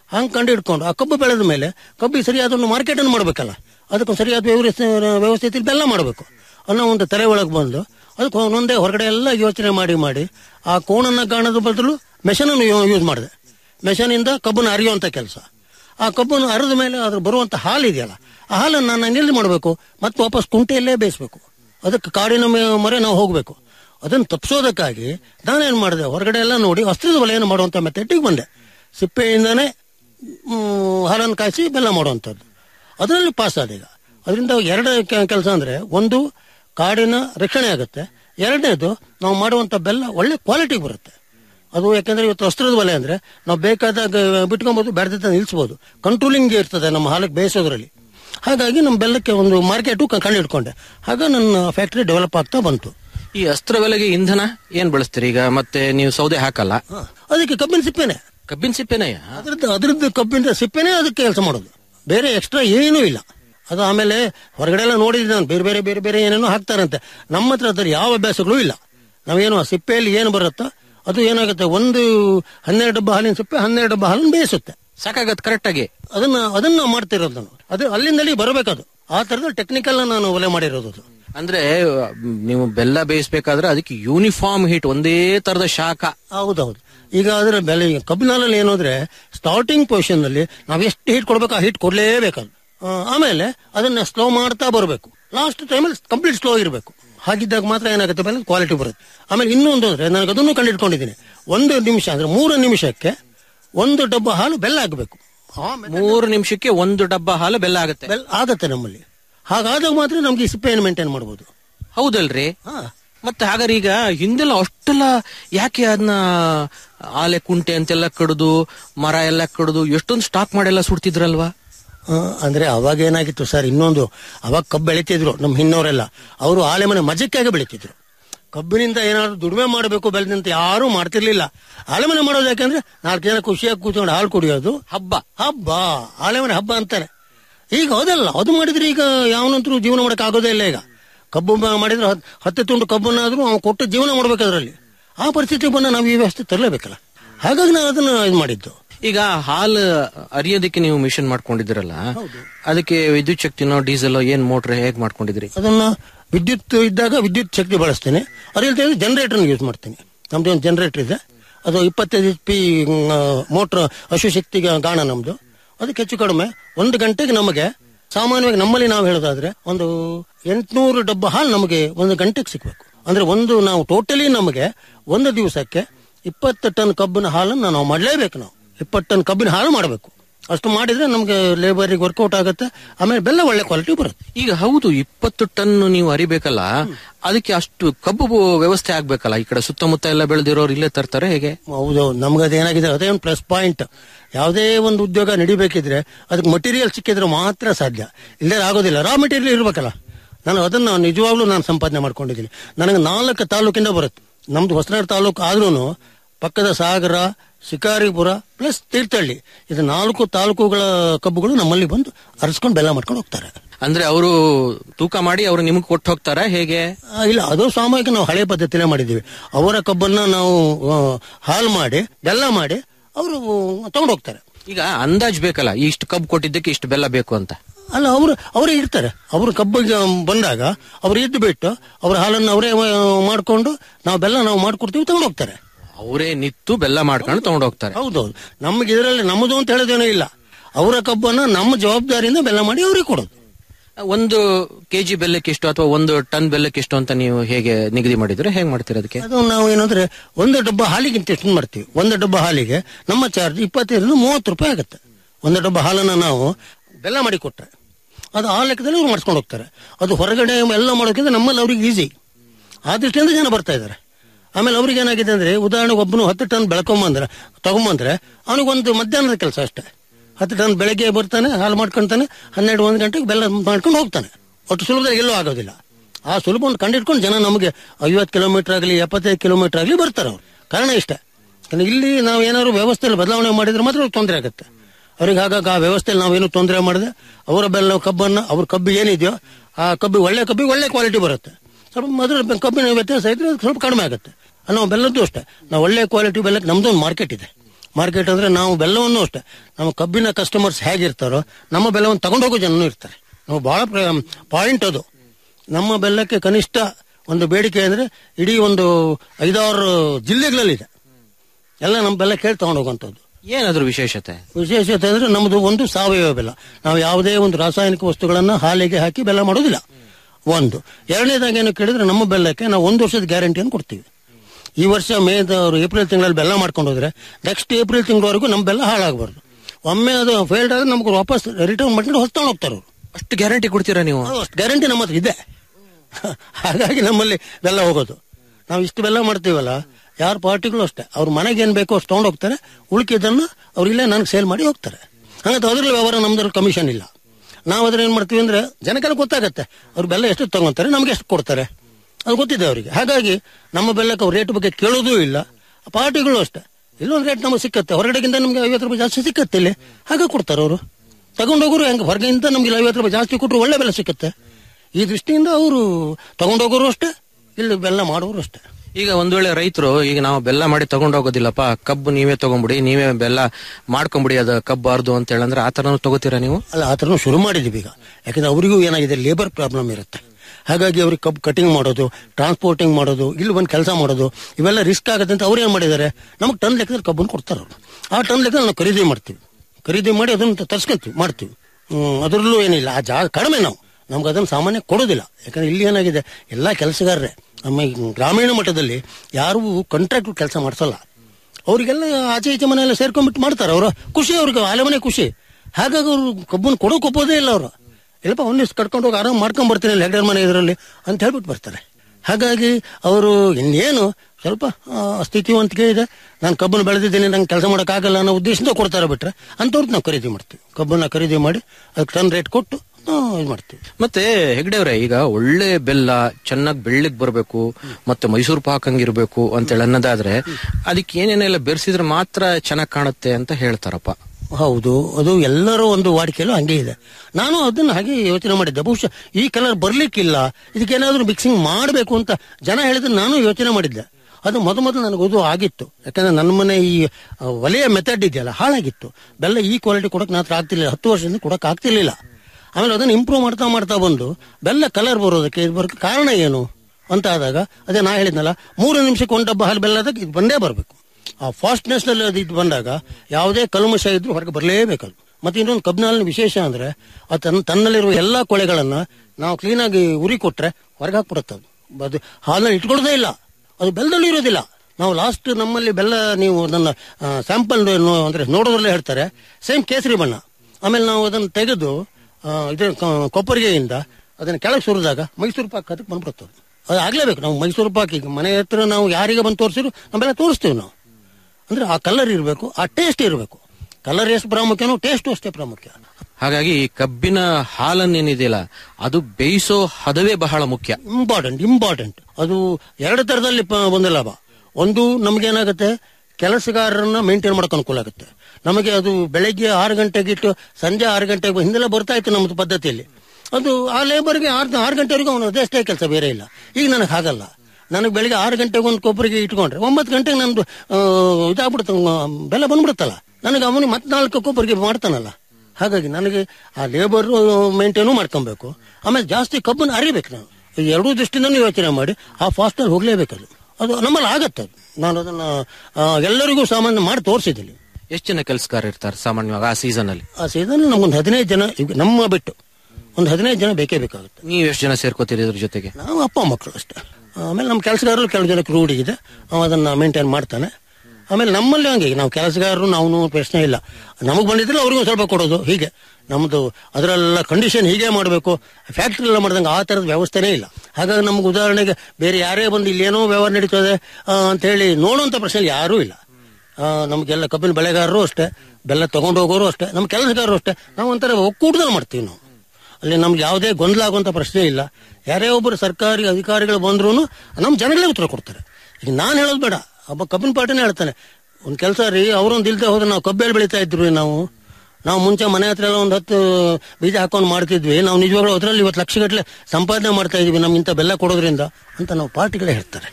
ಹಂಗೆ ಕಂಡು ಹಿಡ್ಕೊಂಡು ಆ ಕಬ್ಬು ಬೆಳೆದ ಮೇಲೆ ಕಬ್ಬಿಗೆ ಸರಿಯಾದ ಒಂದು ಮಾರ್ಕೆಟ್ ಅನ್ನು ಮಾಡಬೇಕಲ್ಲ ಅದಕ್ಕೊಂದು ಸರಿಯಾದ ವ್ಯವಸ್ಥೆ ವ್ಯವಸ್ಥೆಯಲ್ಲಿ ಬೆಲ್ಲ ಮಾಡಬೇಕು ಅನ್ನೋ ಒಂದು ತಲೆ ಒಳಗೆ ಬಂದು ಅದಕ್ಕೆ ಒಂದೊಂದೇ ಹೊರಗಡೆ ಎಲ್ಲ ಯೋಚನೆ ಮಾಡಿ ಮಾಡಿ ಆ ಕೋಣನ್ನ ಕಾಣದ ಬದಲು ಮೆಷನನ್ನು ಯೂಸ್ ಮಾಡಿದೆ ಮೆಷನಿಂದ ಕಬ್ಬನ್ನು ಅರಿಯುವಂಥ ಕೆಲಸ ಆ ಕಬ್ಬನ್ನು ಅರಿದ ಮೇಲೆ ಅದ್ರ ಬರುವಂಥ ಹಾಲು ಇದೆಯಲ್ಲ ಆ ಹಾಲನ್ನು ನಾನು ಎಲ್ಲಿ ಮಾಡಬೇಕು ಮತ್ತೆ ವಾಪಸ್ ಕುಂಟೆಯಲ್ಲೇ ಬೇಯಿಸ್ಬೇಕು ಅದಕ್ಕೆ ಕಾಡಿನ ಮೇ- ಮೊರೆ ನಾವು ಹೋಗಬೇಕು ಅದನ್ನು ತಪ್ಪಿಸೋದಕ್ಕಾಗಿ ನಾನೇನು ಮಾಡಿದೆ ಹೊರಗಡೆ ಎಲ್ಲ ನೋಡಿ ವಸ್ತ್ರದ ವಲಯನ ಮಾಡುವಂಥ ಮೆಥಡಿಗೆ ಬಂದೆ ಸಿಪ್ಪೆಯಿಂದನೇ ಮ್, ಹಾಲನ್ನು ಕಾಯಿಸಿ ಬೆಲ್ಲ ಮಾಡುವಂಥದ್ದು ಅದರಲ್ಲಿ ಪಾಸ್ ಆದ ಈಗ ಅದರಿಂದ ಎರಡು ಕೆಲಸ ಅಂದರೆ ಒಂದು ಕಾಡಿನ ರಕ್ಷಣೆ ಆಗುತ್ತೆ ಎರಡನೇದು ನಾವು ಮಾಡುವಂಥ ಬೆಲ್ಲ ಒಳ್ಳೆ ಕ್ವಾಲಿಟಿ ಬರುತ್ತೆ ಅದು ಯಾಕೆಂದ್ರೆ ಇವತ್ತು ವಸ್ತ್ರದ ವಲಯ ಅಂದ್ರೆ ನಾವು ಬೇಕಾದಾಗ ಬಿಟ್ಕೊಬೋದು ಬೇಡದ ನಿಲ್ಲಿಸ್ಬೋದು ಕಂಟ್ರೋಲಿಂಗ್ ಇರ್ತದೆ ನಮ್ಮ ಹಾಲಿಗೆ ಬೇಯಿಸೋದ್ರಲ್ಲಿ ಹಾಗಾಗಿ ನಮ್ಮ ಬೆಲ್ಲಕ್ಕೆ ಒಂದು ಮಾರ್ಕೆಟು ಕಂಡು ಹಿಡ್ಕೊಂಡೆ ಆಗ ನನ್ನ ಫ್ಯಾಕ್ಟರಿ ಡೆವಲಪ್ ಆಗ್ತಾ ಬಂತು ಈ ಅಸ್ತ್ರ ಬೆಲೆಗೆ ಇಂಧನ ಏನ್ ಬಳಸ್ತೀರಿ ಈಗ ಮತ್ತೆ ನೀವು ಸೌದೆ ಹಾಕಲ್ಲ ಹ. ಅದಕ್ಕೆ ಕಬ್ಬಿನ ಸಿಪ್ಪೆನೆ ಕಬ್ಬಿನ ಸಿಪ್ಪೆನಯ್ಯ ಅದ್ರದ್ದು ಅದ್ರದ್ದು ಕಬ್ಬಿನ ಸಿಪ್ಪೆನೇ ಅದಕ್ಕೆ ಕೆಲಸ ಮಾಡೋದು ಬೇರೆ ಎಕ್ಸ್ಟ್ರಾ ಏನೂ ಇಲ್ಲ ಅದು ಆಮೇಲೆ ಹೊರಗಡೆ ಎಲ್ಲ ನೋಡಿದ್ರೆ ನಾನು ಬೇರೆ ಬೇರೆ ಬೇರೆ ಬೇರೆ ಏನೇನೋ ಹಾಕ್ತಾರಂತೆ ನಮ್ಮ ಹತ್ರ ಅದ್ರ ಯಾವ ಅಭ್ಯಾಸಗಳು ಇಲ್ಲ ನಾವೇನು ಆ ಸಿಪ್ಪೆಯಲ್ಲಿ ಏನು ಬರುತ್ತೋ ಅದು ಏನಾಗುತ್ತೆ ಒಂದು ಹನ್ನೆರಡು ಡಬ್ಬ ಹಾಲಿನ ಸಿಪ್ಪೆ ಹನ್ನೆರಡು ಡಬ್ಬ ಹಾಲನ್ನು ಬೇಯಿಸುತ್ತೆ ಸಾಕಾಗತ್ ಕರೆಕ್ಟ್ ಆಗಿ ಅದನ್ನ ಅದನ್ನ ಮಾಡ್ತಿರೋದು ನಾನು ಅದು ಅಲ್ಲಿಂದಲೇ ಬರಬೇಕದು ಆ ತರದ ಟೆಕ್ನಿಕಲ್ ನಾನು ಒಲೆ ಮಾಡಿರೋದು ಅದು ಅಂದ್ರೆ ಮ್, ನೀವು ಬೆಲ್ಲ ಬೇಯಿಸ್ಬೇಕಾದ್ರೆ ಅದಕ್ಕೆ ಯೂನಿಫಾರ್ಮ್ ಹೀಟ್ ಒಂದೇ ತರದ ಶಾಖ ಹೌದೌದು ಈಗ ಅದರ ಬೆಲೆ ಈಗ ಕಬ್ಬಿನಲ್ಲಿ ಏನು ಅಂದ್ರೆ ಸ್ಟಾರ್ಟಿಂಗ್ ಪೊಸಿಷನ್ ನಲ್ಲಿ ನಾವು ಎಷ್ಟು ಹೀಟ್ ಕೊಡ್ಬೇಕು ಆ ಹೀಟ್ ಕೊಡ್ಲೇಬೇಕದು ಆ, ಆಮೇಲೆ ಅದನ್ನ ಸ್ಲೋ ಮಾಡ್ತಾ ಬರಬೇಕು ಲಾಸ್ಟ್ ಟೈಮಲ್ಲಿ ಕಂಪ್ಲೀಟ್ ಸ್ಲೋ ಇರಬೇಕು ಹಾಗಿದ್ದಾಗ ಮಾತ್ರ ಏನಾಗುತ್ತೆ ಬೆಲೆ ಕ್ವಾಲಿಟಿ ಬರುತ್ತೆ ಆಮೇಲೆ ಇನ್ನೊಂದು ಅಂದ್ರೆ ನನಗೆ ಅದನ್ನು ಕಂಡಿಟ್ಕೊಂಡಿದ್ದೀನಿ ಒಂದು ನಿಮಿಷ ಅಂದ್ರೆ ಮೂರು ನಿಮಿಷಕ್ಕೆ ಒಂದು ಡಬ್ಬ ಹಾಲು ಬೆಲ್ಲ ಆಗಬೇಕು ಆಮೇಲೆ ಮೂರು ನಿಮಿಷಕ್ಕೆ ಒಂದು ಡಬ್ಬ ಹಾಲು ಬೆಲ್ಲ ಆಗುತ್ತೆ ಬೆಲ್ಲ ಆಗತ್ತೆ ನಮ್ಮಲ್ಲಿ ಹಾಗಾದಾಗ ಮಾತ್ರ ನಮ್ಗೆ ಈ ಸಿಪ್ಪೆಯನ್ನು ಮೇಂಟೈನ್ ಮಾಡ್ಬೋದು ಹೌದಲ್ರಿ ಹಾ ಮತ್ತೆ ಹಾಗಾದ್ರೆ ಈಗ ಹಿಂದೆಲ್ಲ ಅಷ್ಟೆಲ್ಲ ಯಾಕೆ ಅದನ್ನ ಆಲೆ ಕುಂಟೆ ಅಂತೆಲ್ಲ ಕಡಿದು ಮರ ಎಲ್ಲ ಕಡಿದು ಎಷ್ಟೊಂದು ಸ್ಟಾಕ್ ಮಾಡೆಲ್ಲ ಸುಡ್ತಿದ್ರಲ್ವಾ ಆ, ಅಂದ್ರೆ ಅವಾಗ ಏನಾಗಿತ್ತು ಸರ್ ಇನ್ನೊಂದು ಅವಾಗ ಕಬ್ಬು ಬೆಳಿತಿದ್ರು ನಮ್ಮ ಹಿನ್ನೋರೆಲ್ಲ ಅವರು ಆಲೆ ಮನೆ ಮಜಕ್ಕಾಗಿ ಬೆಳಿತಿದ್ರು ಕಬ್ಬಿನಿಂದ ಏನಾದ್ರು ದುಡಿಮೆ ಮಾಡಬೇಕು ಬೆಳೆದಂತ ಯಾರೂ ಮಾಡ್ತಿರ್ಲಿಲ್ಲ ಆಲೆ ಮನೆ ಮಾಡೋದು ಯಾಕಂದ್ರೆ ನಾಲ್ಕು ಜನ ಖುಷಿಯಾಗಿ ಕೂತ್ಕೊಂಡು ಹಾಲು ಕುಡಿಯೋದು ಹಬ್ಬ ಹಬ್ಬ ಆಲೆ ಮನೆ ಹಬ್ಬ ಅಂತಾರೆ ಈಗ ಹೌದಲ್ಲ ಅದು ಮಾಡಿದ್ರೆ ಈಗ ಯಾವನಂತರೂ ಜೀವನ ಮಾಡಕ್ ಆಗೋದೇ ಇಲ್ಲ ಈಗ ಕಬ್ಬು ಮ- ಮಾಡಿದ್ರೆ ಹತ್- ಹತ್ತು ತುಂಡು ಕಬ್ಬನ್ನಾದ್ರೂ ಅವ್ನು ಕೊಟ್ಟು ಜೀವನ ಮಾಡ್ಬೇಕು ಅದರಲ್ಲಿ ಆ ಪರಿಸ್ಥಿತಿ ಬಂದು ನಾವು ಈ ವ್ಯವಸ್ಥೆ ತರಲೇಬೇಕಲ್ಲ ಹಾಗಾಗಿ ನಾನು ಅದನ್ನ ಇದು ಮಾಡಿದ್ದು ಈಗ ಹಾಲು ಅರಿಯೋದಕ್ಕೆ ನೀವು ಮಿಷನ್ ಮಾಡ್ಕೊಂಡಿದ್ರಲ್ಲ ಅದಕ್ಕೆ ವಿದ್ಯುತ್ ಶಕ್ತಿನೋ ಡೀಸೆಲ್ ಏನ್ ಮೋಟ್ರ್ ಹೇಗ್ ಮಾಡ್ಕೊಂಡಿದ್ರಿ ಅದನ್ನ ವಿದ್ಯುತ್ ಇದ್ದಾಗ ವಿದ್ಯುತ್ ಶಕ್ತಿ ಬಳಸ್ತೀನಿ ಅದಿಲ್ದೇ ಜನರೇಟರ್ ಯೂಸ್ ಮಾಡ್ತೀನಿ ನಮ್ದು ಒಂದು ಜನರೇಟರ್ ಇದೆ ಅದು ಇಪ್ಪತ್ತೈದು ಎಚ್ ಪಿ ಮೋಟ್ರ್ ಅಶುಶಕ್ತಿ ಗಾಣ ನಮ್ದು ಅದಕ್ಕೆ ಹೆಚ್ಚು ಕಡಿಮೆ ಒಂದು ಗಂಟೆಗೆ ನಮಗೆ ಸಾಮಾನ್ಯವಾಗಿ ನಮ್ಮಲ್ಲಿ ನಾವು ಹೇಳೋದಾದ್ರೆ ಒಂದು ಎಂಟ್ನೂರು ಡಬ್ಬ ಹಾಲು ನಮಗೆ ಒಂದು ಗಂಟೆಗೆ ಸಿಗ್ಬೇಕು ಅಂದ್ರೆ ಒಂದು ನಾವು ಟೋಟಲಿ ನಮಗೆ ಒಂದು ದಿವಸಕ್ಕೆ ಇಪ್ಪತ್ತು ಟನ್ ಕಬ್ಬಿನ ಹಾಲನ್ನು ನಾವು ಮಾಡಲೇಬೇಕು ನಾವು ಇಪ್ಪತ್ತು ಟನ್ ಕಬ್ಬಿನ ಹಾಲು ಮಾಡಬೇಕು ಅಷ್ಟು ಮಾಡಿದ್ರೆ ನಮಗೆ ಲೇಬರಿಗೆ ವರ್ಕೌಟ್ ಆಗುತ್ತೆ ಆಮೇಲೆ ಬೆಲ್ಲ ಒಳ್ಳೆ ಕ್ವಾಲಿಟಿ ಬರುತ್ತೆ ಈಗ ಹೌದು ಇಪ್ಪತ್ತು ಟನ್ ನೀವು ಅರಿಬೇಕಲ್ಲ ಅದಕ್ಕೆ ಅಷ್ಟು ಕಬ್ಬು ವ್ಯವಸ್ಥೆ ಆಗ್ಬೇಕಲ್ಲ ಈ ಕಡೆ ಸುತ್ತಮುತ್ತ ಎಲ್ಲ ಬೆಳೆದಿರೋರು ಇಲ್ಲೇ ತರ್ತಾರೆ ಹೇಗೆ ಹೌದೌದು ನಮ್ಗೆ ಅದೇನಾಗಿದೆ ಅದೇ ಒಂದು ಪ್ಲಸ್ ಪಾಯಿಂಟ್ ಯಾವುದೇ ಒಂದು ಉದ್ಯೋಗ ನಡಿಬೇಕಿದ್ರೆ ಅದಕ್ಕೆ ಮಟೀರಿಯಲ್ ಸಿಕ್ಕಿದ್ರೆ ಮಾತ್ರ ಸಾಧ್ಯ ಇಲ್ಲೇ ಆಗೋದಿಲ್ಲ ರಾ ಮೆಟೀರಿಯಲ್ ಇರ್ಬೇಕಲ್ಲ ನಾನು ಅದನ್ನ ನಿಜವಾಗ್ಲೂ ನಾನು ಸಂಪಾದನೆ ಮಾಡ್ಕೊಂಡಿದ್ದೀನಿ ನನಗೆ ನಾಲ್ಕು ತಾಲೂಕಿಂದ ಬರುತ್ತೆ ನಮ್ದು ಹೊಸನಾಡು ತಾಲೂಕು ಆದ್ರೂ ಪಕ್ಕದ ಸಾಗರ ಶಿಕಾರಿಪುರ ಪ್ಲಸ್ ತೀರ್ಥಹಳ್ಳಿ ಇದು ನಾಲ್ಕು ತಾಲೂಕುಗಳ ಕಬ್ಬುಗಳು ನಮ್ಮಲ್ಲಿ ಬಂದು ಅರಸ್ಕೊಂಡು ಬೆಲ್ಲ ಮಾಡ್ಕೊಂಡು ಹೋಗ್ತಾರೆ ಅಂದ್ರೆ ಅವರು ತೂಕ ಮಾಡಿ ಅವರು ನಿಮ್ಗೆ ಕೊಟ್ಟು ಹೋಗ್ತಾರ ಹೇಗೆ ಆ, ಇಲ್ಲ ಅದು ಸಾಮೂಹಿಕ ನಾವು ಹಳೆ ಪದ್ಧತಿಲೇ ಮಾಡಿದ್ದೀವಿ ಅವರ ಕಬ್ಬನ್ನ ನಾವು ಆ, ಹಾಲು ಮಾಡಿ ಬೆಲ್ಲ ಮಾಡಿ ಅವರು ತಗೊಂಡು ಹೋಗ್ತಾರೆ ಈಗ ಅಂದಾಜ್ ಬೇಕಲ್ಲ ಇಷ್ಟು ಕಬ್ಬು ಕೊಟ್ಟಿದ್ದಕ್ಕೆ ಇಷ್ಟು ಬೆಲ್ಲ ಬೇಕು ಅಂತ ಅಲ್ಲ ಅವರು ಅವರೇ ಇರ್ತಾರೆ ಅವರು ಕಬ್ಬಿಗೆ ಬಂದಾಗ ಅವ್ರು ಇದ್ದು ಬಿಟ್ಟು ಅವ್ರ ಹಾಲನ್ನು ಅವರೇ ಮಾಡಿಕೊಂಡು ನಾವು ಬೆಲ್ಲ ನಾವು ಮಾಡ್ಕೊಡ್ತೀವಿ ತಗೊಂಡು ಹೋಗ್ತಾರೆ ಅವರೇ ನಿತ್ತು ಬೆಲ್ಲ ಮಾಡ್ಕೊಂಡು ತಗೊಂಡು ಹೋಗ್ತಾರೆ ಹೌದೌದು ನಮ್ಗೆ ಇದರಲ್ಲಿ ನಮ್ಮದು ಅಂತ ಹೇಳೋದೇನೋ ಇಲ್ಲ ಅವರ ಕಬ್ಬನ್ನ ನಮ್ಮ ಜವಾಬ್ದಾರಿಯಿಂದ ಬೆಲ್ಲ ಮಾಡಿ ಅವ್ರಿಗೆ ಕೊಡೋದು ಒಂದು ಕೆಜಿ ಬೆಲ್ಲಕ್ಕೆ ಎಷ್ಟು ಅಥವಾ ಒಂದು ಟನ್ ಬೆಲ್ಲಕ್ಕೆ ಎಷ್ಟು ಅಂತ ನೀವು ಹೇಗೆ ನಿಗದಿ ಮಾಡಿದ್ರೆ ಹೇಗೆ ಮಾಡ್ತೀರಾ ಅದಕ್ಕೆ ಅದು ನಾವು ಏನಂದ್ರೆ ಒಂದು ಡಬ್ಬ ಹಾಲಿಗೆ ಇಂತ ಎಷ್ಟು ಮಾಡ್ತೀವಿ ಒಂದು ಡಬ್ಬ ಹಾಲಿಗೆ ನಮ್ಮ ಚಾರ್ಜ್ ಇಪ್ಪತ್ತೈದರಿಂದ ಮೂವತ್ತು ರೂಪಾಯಿ ಆಗುತ್ತೆ ಒಂದು ಡಬ್ಬ ಹಾಲನ್ನು ನಾವು ಬೆಲ್ಲ ಮಾಡಿ ಕೊಟ್ಟರೆ ಅದು ಆ ಲೆಕ್ಕದಲ್ಲಿ ಅವ್ರು ಮಾಡಿಸ್ಕೊಂಡು ಹೋಗ್ತಾರೆ ಅದು ಹೊರಗಡೆ ಎಲ್ಲ ಮಾಡೋಕ್ಕಿಂತ ನಮ್ಮಲ್ಲಿ ಅವ್ರಿಗೆ ಈಸಿ ಆ ದೃಷ್ಟಿಯಿಂದ ಜನ ಬರ್ತಾ ಇದ್ದಾರೆ ಆಮೇಲೆ ಅವ್ರಿಗೆ ಏನಾಗಿದೆ ಅಂದ್ರೆ ಉದಾಹರಣೆಗೆ ಒಬ್ಬನು ಹತ್ತು ಟನ್ ಬೆಳ್ಕೊಂಬಂದ್ರೆ ತಗೊಂಬಂದ್ರೆ ಅವನಿಗೊಂದು ಮಧ್ಯಾಹ್ನದ ಕೆಲಸ ಅಷ್ಟೇ ಹತ್ತು ಟನ್ ಬೆಳಗ್ಗೆ ಬರ್ತಾನೆ ಹಾಲು ಮಾಡ್ಕೊಂತಾನೆ ಹನ್ನೆರಡು ಒಂದು ಗಂಟೆಗೆ ಬೆಲ್ಲ ಮಾಡ್ಕೊಂಡು ಹೋಗ್ತಾನೆ ಒಟ್ಟು ಸುಲಭದಲ್ಲಿ ಎಲ್ಲೂ ಆಗೋದಿಲ್ಲ ಆ ಸುಲಭವನ್ನು ಕಂಡಿಡ್ಕೊಂಡು ಜನ ನಮಗೆ ಐವತ್ತು ಕಿಲೋಮೀಟರ್ ಆಗಲಿ ಎಪ್ಪತ್ತೈದು ಕಿಲೋಮೀಟರ್ ಆಗಲಿ ಬರ್ತಾರೆ ಅವ್ರು ಕಾರಣ ಇಷ್ಟ ಯಾಕಂದ್ರೆ ಇಲ್ಲಿ ನಾವು ಏನಾದ್ರು ವ್ಯವಸ್ಥೆಯಲ್ಲಿ ಬದಲಾವಣೆ ಮಾಡಿದ್ರೆ ಮಾತ್ರ ಅವ್ರಿಗೆ ತೊಂದರೆ ಆಗುತ್ತೆ ಅವ್ರಿಗೆ ಹಾಗಾಗಿ ಆ ವ್ಯವಸ್ಥೆಯಲ್ಲಿ ನಾವೇನು ತೊಂದರೆ ಮಾಡಿದೆ ಅವರ ಬೆಲ್ಲ ಕಬ್ಬನ್ನು ಅವ್ರ ಕಬ್ಬು ಏನಿದೆಯೋ ಆ ಕಬ್ಬು ಒಳ್ಳೆ ಕಬ್ಬಿಗೆ ಒಳ್ಳೆ ಕ್ವಾಲಿಟಿ ಬರುತ್ತೆ ಸ್ವಲ್ಪ ಮೊದಲು ಕಬ್ಬಿನ ವ್ಯತ್ಯಾಸ ಇದ್ರೆ ಅದು ಸ್ವಲ್ಪ ಕಡಿಮೆ ಆಗುತ್ತೆ ನಾವು ಬೆಲ್ಲದ್ದು ಅಷ್ಟೇ ನಾವು ಒಳ್ಳೆ ಕ್ವಾಲಿಟಿ ಬೆಲ್ಲಕ್ಕೆ ನಮ್ದು ಒಂದು ಮಾರ್ಕೆಟ್ ಇದೆ ಮಾರ್ಕೆಟ್ ಅಂದ್ರೆ ನಾವು ಬೆಲ್ಲವನ್ನು ಅಷ್ಟೇ ನಮ್ಮ ಕಬ್ಬಿನ ಕಸ್ಟಮರ್ಸ್ ಹೇಗಿರ್ತಾರೋ ನಮ್ಮ ಬೆಲ್ಲವನ್ನು ತಗೊಂಡೋಗೋ ಜನನು ಇರ್ತಾರೆ ನಾವು ಬಹಳ ಪಾಯಿಂಟ್ ಅದು ನಮ್ಮ ಬೆಲ್ಲಕ್ಕೆ ಕನಿಷ್ಠ ಒಂದು ಬೇಡಿಕೆ ಅಂದ್ರೆ ಇಡೀ ಒಂದು ಐದಾರು ಜಿಲ್ಲೆಗಳಲ್ಲಿದೆ ಎಲ್ಲ ನಮ್ಮ ಬೆಲ್ಲ ಕೇಳಿ ತಗೊಂಡೋಗುವಂಥದ್ದು ಏನಾದ್ರೂ ವಿಶೇಷತೆ ವಿಶೇಷತೆ ಅಂದ್ರೆ ನಮ್ಮದು ಒಂದು ಸಾವಯವ ಬೆಲ್ಲ ನಾವು ಯಾವುದೇ ಒಂದು ರಾಸಾಯನಿಕ ವಸ್ತುಗಳನ್ನ ಹಾಲಿಗೆ ಹಾಕಿ ಬೆಲ್ಲ ಮಾಡೋದಿಲ್ಲ ಒಂದು ಎರಡನೇದಾಗಿ ಏನು ಕೇಳಿದ್ರೆ ನಮ್ಮ ಬೆಲ್ಲಕ್ಕೆ ನಾವು ಒಂದು ವರ್ಷದ ಗ್ಯಾರಂಟಿಯನ್ನು ಕೊಡ್ತೀವಿ ಈ ವರ್ಷ ಮೇದ ಅವರು ಏಪ್ರಿಲ್ ತಿಂಗಳಲ್ಲಿ ಬೆಲ್ಲ ಮಾಡ್ಕೊಂಡು ಹೋದ್ರೆ ನೆಕ್ಸ್ಟ್ ಏಪ್ರಿಲ್ ತಿಂಗಳವರೆಗೂ ನಮ್ಮ ಬೆಲ್ಲ ಹಾಳಾಗಬಾರ್ದು ಒಮ್ಮೆ ಅದು ಫೇಲ್ಡ್ ಆದ್ರೆ ನಮ್ಗೆ ವಾಪಸ್ ರಿಟರ್ನ್ ಮಾಡ್ಕೊಂಡು ಹೊಸ ತಗೊಂಡು ಹೋಗ್ತಾರೆ ಅವರು ಅಷ್ಟು ಗ್ಯಾರಂಟಿ ಕೊಡ್ತೀರಾ ನೀವು ಅಷ್ಟು ಗ್ಯಾರಂಟಿ ನಮ್ಮ ಹತ್ರ ಇದೆ ಹಾಗಾಗಿ ನಮ್ಮಲ್ಲಿ ಬೆಲ್ಲ ಹೋಗೋದು ನಾವು ಇಷ್ಟು ಬೆಲ್ಲ ಮಾಡ್ತೀವಲ್ಲ ಯಾರ ಪಾರ್ಟಿಗಳು ಅಷ್ಟೇ ಅವ್ರ ಮನೆಗೆ ಏನ್ ಬೇಕೋ ಅಷ್ಟು ತಗೊಂಡು ಹೋಗ್ತಾರೆ ಉಳ್ಕಿದ್ದನ್ನ ಅವ್ರು ಇಲ್ಲೇ ನನಗೆ ಸೇಲ್ ಮಾಡಿ ಹೋಗ್ತಾರೆ ಹಂಗಂತ ಅದ್ರಲ್ಲಿ ವ್ಯವಹಾರ ನಮ್ದ್ರ ಕಮಿಷನ್ ಇಲ್ಲ ನಾವು ಅದ್ರ ಏನ್ ಮಾಡ್ತೀವಿ ಅಂದ್ರೆ ಜನಕ್ಕೆಲ್ಲ ಗೊತ್ತಾಗತ್ತೆ ಅವ್ರು ಬೆಲ್ಲ ಎಷ್ಟು ತಗೊಂತಾರೆ ನಮ್ಗೆ ಎಷ್ಟು ಕೊಡ್ತಾರೆ ಅದು ಗೊತ್ತಿದೆ ಅವರಿಗೆ ಹಾಗಾಗಿ ನಮ್ಮ ಬೆಲ್ಲಕ್ಕೆ ಅವ್ರ ರೇಟ್ ಬಗ್ಗೆ ಕೇಳೋದೂ ಇಲ್ಲ ಪಾರ್ಟಿಗಳು ಅಷ್ಟೇ ಇಲ್ಲೊಂದು ರೇಟ್ ನಮಗೆ ಸಿಕ್ಕತ್ತೆ ಹೊರಗಡೆಗಿಂತ ನಮ್ಗೆ ಐವತ್ತು ರೂಪಾಯಿ ಜಾಸ್ತಿ ಸಿಕ್ಕತ್ತೆ ಇಲ್ಲಿ ಹಾಗೆ ಕೊಡ್ತಾರೆ ಅವರು ತಗೊಂಡೋಗೋರು ಹೆಂಗೆ ಹೊರಗಿಂದ ನಮ್ಗೆ ಇಲ್ಲಿ ಐವತ್ತು ರೂಪಾಯಿ ಜಾಸ್ತಿ ಕೊಟ್ಟರು ಒಳ್ಳೆ ಬೆಲೆ ಸಿಕ್ಕತ್ತೆ ಈ ದೃಷ್ಟಿಯಿಂದ ಅವರು ತಗೊಂಡೋಗೋರು ಅಷ್ಟೇ ಇಲ್ಲಿ ಬೆಲ್ಲ ಮಾಡೋರು ಅಷ್ಟೇ ಈಗ ಒಂದ್ ವೇಳೆ ರೈತರು ಈಗ ನಾವು ಬೆಲ್ಲ ಮಾಡಿ ತಗೊಂಡೋಗೋದಿಲ್ಲಪ್ಪ ಕಬ್ಬು ನೀವೇ ತಗೊಂಬಿಡಿ ನೀವೇ ಬೆಲ್ಲ ಮಾಡ್ಕೊಂಬಿಡಿ ಅದು ಕಬ್ಬು ಅರ್ದು ಅಂತ ಹೇಳಂದ್ರೆ ಆ ತರನು ತಗೋತೀರಾ ನೀವು ಅಲ್ಲ ಆ ಥರನೂ ಶುರು ಮಾಡಿದ್ದೀವಿ ಈಗ ಯಾಕಂದ್ರೆ ಅವರಿಗೂ ಏನಾಗಿದೆ ಲೇಬರ್ ಪ್ರಾಬ್ಲಮ್ ಇರುತ್ತೆ ಹಾಗಾಗಿ ಅವ್ರಿಗೆ ಕಬ್ಬು ಕಟಿಂಗ್ ಮಾಡೋದು ಟ್ರಾನ್ಸ್ಪೋರ್ಟಿಂಗ್ ಮಾಡೋದು ಇಲ್ಲಿ ಬಂದು ಕೆಲಸ ಮಾಡೋದು ಇವೆಲ್ಲ ರಿಸ್ಕ್ ಆಗುತ್ತೆ ಅಂತ ಅವ್ರು ಏನ್ ಮಾಡಿದ್ದಾರೆ ನಮಗೆ ಟನ್ ಲೆಕ್ಕದಲ್ಲಿ ಕಬ್ಬನ್ನು ಕೊಡ್ತಾರೆ ಅವರು ಆ ಟನ್ ಲೆಕ್ಕದಲ್ಲಿ ನಾವು ಖರೀದಿ ಮಾಡ್ತೀವಿ ಖರೀದಿ ಮಾಡಿ ಅದನ್ನು ತರ್ಸ್ಕೊಂತೀವಿ ಮಾಡ್ತೀವಿ ಹ್ಮ್, ಅದರಲ್ಲೂ ಏನಿಲ್ಲ ಆ ಜಾ ಕಡಿಮೆ ನಾವು ನಮ್ಗೆ ಅದನ್ನು ಸಾಮಾನ್ಯ ಕೊಡೋದಿಲ್ಲ ಯಾಕಂದ್ರೆ ಇಲ್ಲಿ ಏನಾಗಿದೆ ಎಲ್ಲ ಕೆಲಸಗಾರರೇ ನಮ್ಮ ಈ ಗ್ರಾಮೀಣ ಮಟ್ಟದಲ್ಲಿ ಯಾರು ಕಾಂಟ್ರಾಕ್ಟ್ ಕೆಲಸ ಮಾಡಿಸಲ್ಲ ಅವರಿಗೆಲ್ಲ ಆಚೆ ಈಚೆ ಮನೆಯೆಲ್ಲ ಸೇರ್ಕೊಂಡ್ಬಿಟ್ಟು ಮಾಡ್ತಾರೆ ಅವರು ಖುಷಿ ಅವ್ರಿಗೆ ಆಲೆ ಮನೆ ಖುಷಿ ಹಾಗಾಗಿ ಅವರು ಕಬ್ಬನ್ನು ಕೊಡೋಕೆ ಒಪ್ಪೋದೇ ಇಲ್ಲ ಅವರು ಇಲ್ಲಪ್ಪ ಒಂದಿವ್ಸ ಕಟ್ಕೊಂಡು ಹೋಗಿ ಆರಾಮ್ ಮಾಡ್ಕೊಂಡ್ ಬರ್ತೀನಿ ಅಲ್ಲಿ ಹೆಗ್ಡರ್ ಮನೆ ಇದರಲ್ಲಿ ಅಂತ ಹೇಳ್ಬಿಟ್ಟು ಬರ್ತಾರೆ ಹಾಗಾಗಿ ಅವರು ಇನ್ನೇನು ಸ್ವಲ್ಪ ಆ, ಸ್ಥಿತಿವಂತಿಕೆ ಇದೆ ನಾನು ಕಬ್ಬನ್ನು ಬೆಳೆದಿದ್ದೀನಿ ನಂಗೆ ಕೆಲಸ ಮಾಡೋಕ್ಕಾಗಲ್ಲ ಅನ್ನೋ ಉದ್ದೇಶದಿಂದ ಕೊಡ್ತಾರೆ ಬಿಟ್ರೆ ಅಂಥವ್ರದ್ದು ನಾವು ಖರೀದಿ ಮಾಡ್ತೀವಿ ಕಬ್ಬನ್ನ ಖರೀದಿ ಮಾಡಿ ಅದಕ್ಕೆ ಟನ್ ರೇಟ್ ಕೊಟ್ಟು ನಾವು ಇದು ಮಾಡ್ತೀವಿ ಮತ್ತೆ ಹೆಗ್ಡೆವ್ರೆ ಈಗ ಒಳ್ಳೆ ಬೆಲ್ಲ ಚೆನ್ನಾಗಿ ಬೆಳ್ಳಿಗ್ ಬರಬೇಕು ಮತ್ತೆ ಮೈಸೂರು ಪಾಕ್ ಹಂಗಿರ್ಬೇಕು ಅಂತ ಹೇಳಿ ಅನ್ನೋದಾದ್ರೆ ಅದಕ್ಕೆ ಏನೇನೆಲ್ಲ ಬೆರೆಸಿದ್ರೆ ಮಾತ್ರ ಚೆನ್ನಾಗಿ ಕಾಣುತ್ತೆ ಅಂತ ಹೇಳ್ತಾರಪ್ಪ ಹೌದು ಅದು ಎಲ್ಲರ ಒಂದು ವಾಡಿಕೆಯಲ್ಲೂ ಹಂಗೆ ಇದೆ ನಾನು ಅದನ್ನ ಹಾಗೆ ಯೋಚನೆ ಮಾಡಿದ್ದೆ ಬಹುಶಃ ಈ ಕಲರ್ ಬರ್ಲಿಕ್ಕಿಲ್ಲ ಇದಕ್ಕೇನಾದ್ರೂ ಮಿಕ್ಸಿಂಗ್ ಮಾಡಬೇಕು ಅಂತ ಜನ ಹೇಳಿದ್ರೆ ನಾನು ಯೋಚನೆ ಮಾಡಿದ್ದೆ ಅದು ಮೊದ ಮೊದಲು ನನಗೆ ಅದು ಆಗಿತ್ತು ಯಾಕಂದ್ರೆ ನನ್ನ ಮನೆ ಈ ಆ, ಒಲೆಯ ಮೆಥಡ್ ಇದೆಯಲ್ಲ ಹಾಳಾಗಿತ್ತು ಬೆಲ್ಲ ಈ ಕ್ವಾಲಿಟಿ ಕೊಡಕ್ ನಾನು ಹತ್ರ ಆಗ್ತಿರ್ಲಿಲ್ಲ ಹತ್ತು ವರ್ಷದಿಂದ ಕೊಡಕ್ ಆಗ್ತಿರ್ಲಿಲ್ಲ ಆಮೇಲೆ ಅದನ್ನ ಇಂಪ್ರೂವ್ ಮಾಡ್ತಾ ಮಾಡ್ತಾ ಬಂದು ಬೆಲ್ಲ ಕಲರ್ ಬರೋದಕ್ಕೆ ಇದು ಬರೋಕ್ಕೆ ಕಾರಣ ಏನು ಅಂತ ಆದಾಗ ಅದೇ ನಾ ಹೇಳಿದ್ನಲ್ಲ ಮೂರು ನಿಮಿಷಕ್ಕೆ ಒಂದು ಡಬ್ಬ ಹಾಲು ಬೆಲ್ಲ ಅದಕ್ಕೆ ಇದು ಬಂದೇ ಬರಬೇಕು ಆ ಫಾಸ್ಟ್ನೆಸ್ ನಲ್ಲಿ ಅದು ಇದು ಬಂದಾಗ ಯಾವುದೇ ಕಲ್ಮಶ ಇದ್ರೂ ಹೊರಗೆ ಬರಲೇಬೇಕು ಅದು ಮತ್ತೆ ಇನ್ನೊಂದು ಕಬ್ಬಿನಲ್ಲಿ ವಿಶೇಷ ಅಂದ್ರೆ ಅದು ತನ್ನ ತನ್ನಲ್ಲಿರುವ ಎಲ್ಲಾ ಕೊಳೆಗಳನ್ನ ನಾವು ಕ್ಲೀನಾಗಿ ಉರಿ ಕೊಟ್ರೆ ಹೊರಗೆ ಹಾಕ್ಬಿಡುತ್ತೆ ಅದು ಅದು ಹಾಲಲ್ಲಿ ಇಟ್ಕೊಳ್ಳೋದೇ ಇಲ್ಲ ಅದು ಬೆಲ್ಲದಲ್ಲೂ ಇರೋದಿಲ್ಲ ನಾವು ಲಾಸ್ಟ್ ನಮ್ಮಲ್ಲಿ ಬೆಲ್ಲ ನೀವು ನನ್ನ ಸ್ಯಾಂಪಲ್ ಅಂದ್ರೆ ನೋಡೋದ್ರಲ್ಲೇ ಹೇಳ್ತಾರೆ ಸೇಮ್ ಕೇಸರಿ ಬಣ್ಣ ಆಮೇಲೆ ನಾವು ಅದನ್ನು ತೆಗೆದು ಆ, ಇದು ಕ- ಕೊಪ್ಪರಿಗೆಯಿಂದ ಅದನ್ನ ಕೆಳಗೆ ಸುರಿದಾಗ ಮೈಸೂರು ಪಾಕ್ ಅದಕ್ಕೆ ಬಂದ್ಬಿಡುತ್ತೆ ಅದು. ಅದು ಆಗ್ಲೇಬೇಕು ನಾವು ಮೈಸೂರು ಪಾಕ್ ಈಗ ಮನೆ ಹತ್ರ ನಾವು ಯಾರಿಗೆ ಬಂದು ತೋರಿಸಿದ್ರು ನಮ್ಮೆಲ್ಲ ತೋರಿಸ್ತೀವಿ ನಾವು ಅಂದ್ರೆ ಆ ಕಲರ್ ಇರಬೇಕು ಆ ಟೇಸ್ಟ್ ಇರಬೇಕು ಕಲರ್ ಎಷ್ಟು ಪ್ರಾಮುಖ್ಯನೋ ಟೇಸ್ಟು ಅಷ್ಟೇ ಪ್ರಾಮುಖ್ಯ ಹಾಗಾಗಿ ಈ ಕಬ್ಬಿನ ಹಾಲನ್ನೇನಿದೆಯಲ್ಲ ಅದು ಬೇಯಿಸೋ ಹದವೇ ಬಹಳ ಮುಖ್ಯ ಇಂಪಾರ್ಟೆಂಟ್ ಇಂಪಾರ್ಟೆಂಟ್ ಅದು ಎರಡು ತರದಲ್ಲಿ ಪ- ಒಂದು ಲಾಭ ಒಂದು ನಮಗೇನಾಗುತ್ತೆ ಕೆಲಸಗಾರರನ್ನ ಮೇಂಟೈನ್ ಮಾಡಕ್ ಅನುಕೂಲ ಆಗುತ್ತೆ ನಮಗೆ ಅದು ಬೆಳಗ್ಗೆ ಆರು ಗಂಟೆಗೆ ಇಟ್ಟು ಸಂಜೆ ಆರು ಗಂಟೆಗೆ ಹಿಂದೆಲ್ಲ ಬರ್ತಾ ಇತ್ತು ನಮ್ಮದು ಪದ್ಧತಿಯಲ್ಲಿ ಅದು ಆ ಲೇಬರ್ಗೆ ಆರು ಆರು ಗಂಟೆವರೆಗೂ ಅವನು ಅದಷ್ಟೇ ಕೆಲಸ ಬೇರೆ ಇಲ್ಲ ಈಗ ನನಗೆ ಹಾಗಲ್ಲ ನನಗೆ ಬೆಳಿಗ್ಗೆ ಆರು ಗಂಟೆಗೆ ಒಂದು ಕೊಬ್ಬರಿಗೆ ಇಟ್ಕೊಂಡ್ರೆ ಒಂಬತ್ತು ಗಂಟೆಗೆ ನಂದು ಆ, ಇದಾಗ್ಬಿಡುತ್ತೆ ಆ, ಬೆಲ್ಲ ಬಂದ್ಬಿಡುತ್ತಲ್ಲ ನನಗೆ ಅವನಿಗೆ ಮತ್ತೆ ನಾಲ್ಕು ಕೊಬ್ಬರಿಗೆ ಮಾಡ್ತಾನಲ್ಲ ಹಾಗಾಗಿ ನನಗೆ ಆ ಲೇಬರ್ ಮೇಂಟೈನು ಮಾಡ್ಕೊಬೇಕು ಆಮೇಲೆ ಜಾಸ್ತಿ ಕಬ್ಬನ್ನು ಅರಿಬೇಕು ನಾನು ಈ ಎರಡೂ ದೃಷ್ಟಿಯಿಂದನೂ ಯೋಚನೆ ಮಾಡಿ ಆ ಫಾಸ್ಟಲ್ಲಿ ಹೋಗ್ಲೇಬೇಕು ಅದು ಅದು ನಮ್ಮಲ್ಲಿ ಆಗತ್ತೆ ಅದು ನಾನು ಅದನ್ನ ಆ, ಎಲ್ಲರಿಗೂ ಸಾಮಾನ್ಯ ಮಾಡಿ ತೋರಿಸಿದ್ದೀನಿ ಎಷ್ಟು ಜನ ಕೆಲಸಗಾರ ಇರ್ತಾರೆ ಸಾಮಾನ್ಯವಾಗಿ ಆ ಸೀಸನ್ ಅಲ್ಲಿ ಆ ಸೀಸನ್ ನಮ್ಗೊಂದು ಹದಿನೈದು ಜನ ಈಗ ನಮ್ಮ ಬಿಟ್ಟು ಒಂದು ಹದಿನೈದು ಜನ ಬೇಕೇ ಬೇಕಾಗುತ್ತೆ ನೀವ್ ಎಷ್ಟು ಜನ ಸೇರ್ಕೋತೀರಿ ಇದ್ರ ಜೊತೆಗೆ ನಾವು ಅಪ್ಪ ಮಕ್ಕಳು ಅಷ್ಟೇ ಆಮೇಲೆ ನಮ್ಮ ಕೆಲಸಗಾರರು ಕೆಲವು ಜನಕ್ಕೆ ರೂಢಿ ಇದೆ ಅವ ಅದನ್ನ ಮೇಂಟೈನ್ ಮಾಡ್ತಾನೆ ಆಮೇಲೆ ನಮ್ಮಲ್ಲಿ ಹಂಗೆ ನಾವು ಕೆಲಸಗಾರರು ನಾವು ಪ್ರಶ್ನೆ ಇಲ್ಲ ನಮಗೆ ಬಂದಿದ್ರೆ ಅವ್ರಿಗೂ ಸ್ವಲ್ಪ ಕೊಡೋದು ಹೀಗೆ ನಮ್ದು ಅದರೆಲ್ಲ ಕಂಡೀಷನ್ ಹೀಗೆ ಮಾಡಬೇಕು ಫ್ಯಾಕ್ಟ್ರಿ ಎಲ್ಲ ಮಾಡ್ದಂಗೆ ಆ ಥರದ ವ್ಯವಸ್ಥೆನೇ ಇಲ್ಲ ಹಾಗಾಗಿ ನಮ್ಗೆ ಉದಾಹರಣೆಗೆ ಬೇರೆ ಯಾರೇ ಬಂದು ಇಲ್ಲೇನೋ ವ್ಯವಹಾರ ನಡೀತದೆ ಆ, ಅಂತ ಹೇಳಿ ನೋಡುವಂಥ ಪ್ರಶ್ನೆ ಯಾರೂ ಇಲ್ಲ ಆ, ನಮ್ಗೆಲ್ಲ ಕಬ್ಬಿನ ಬೆಳೆಗಾರರು ಅಷ್ಟೇ ಬೆಲ್ಲ ತಗೊಂಡು ಹೋಗೋರು ಅಷ್ಟೇ ನಮ್ಮ ಕೆಲಸಗಾರರು ಅಷ್ಟೇ ನಾವು ಒಂಥರ ಒಕ್ಕೂಟದಲ್ಲಿ ಮಾಡ್ತೀವಿ ನಾವು ಅಲ್ಲಿ ನಮ್ಗೆ ಯಾವುದೇ ಗೊಂದಲ ಆಗುವಂತ ಪ್ರಶ್ನೆ ಇಲ್ಲ ಯಾರೇ ಒಬ್ಬರು ಸರ್ಕಾರಿ ಅಧಿಕಾರಿಗಳು ಬಂದ್ರು ನಮ್ಮ ಜನಗಳೇ ಉತ್ತರ ಕೊಡ್ತಾರೆ ಈಗ ನಾನು ಹೇಳೋದು ಬೇಡ ಒಬ್ಬ ಕಬ್ಬಿನ ಪಾರ್ಟಿನೇ ಹೇಳ್ತಾನೆ ಒಂದು ಕೆಲಸ ರೀ ಅವರೊಂದು ಇಲ್ದೆ ಹೋದ್ರೆ ನಾವು ಕಬ್ಬೆಲ್ಲಿ ಬೆಳೀತಾ ಇದ್ರು ನಾವು ನಾವು ಮುಂಚೆ ಮನೆ ಹತ್ರ ಎಲ್ಲ ಒಂದು ಹತ್ತು ಬೀಜ ಹಾಕೊಂಡು ಮಾಡ್ತಿದ್ವಿ ನಾವು ನಿಜವಾಗ್ಲೂ ಅದರಲ್ಲಿ ಇವತ್ತು ಲಕ್ಷಗಟ್ಟಲೆ ಸಂಪಾದನೆ ಮಾಡ್ತಾ ಇದೀವಿ ನಮ್ಗೆ ಇಂಥ ಬೆಲ್ಲ ಕೊಡೋದ್ರಿಂದ ಅಂತ ನಾವು ಪಾರ್ಟಿಗಳೇ ಹೇಳ್ತಾರೆ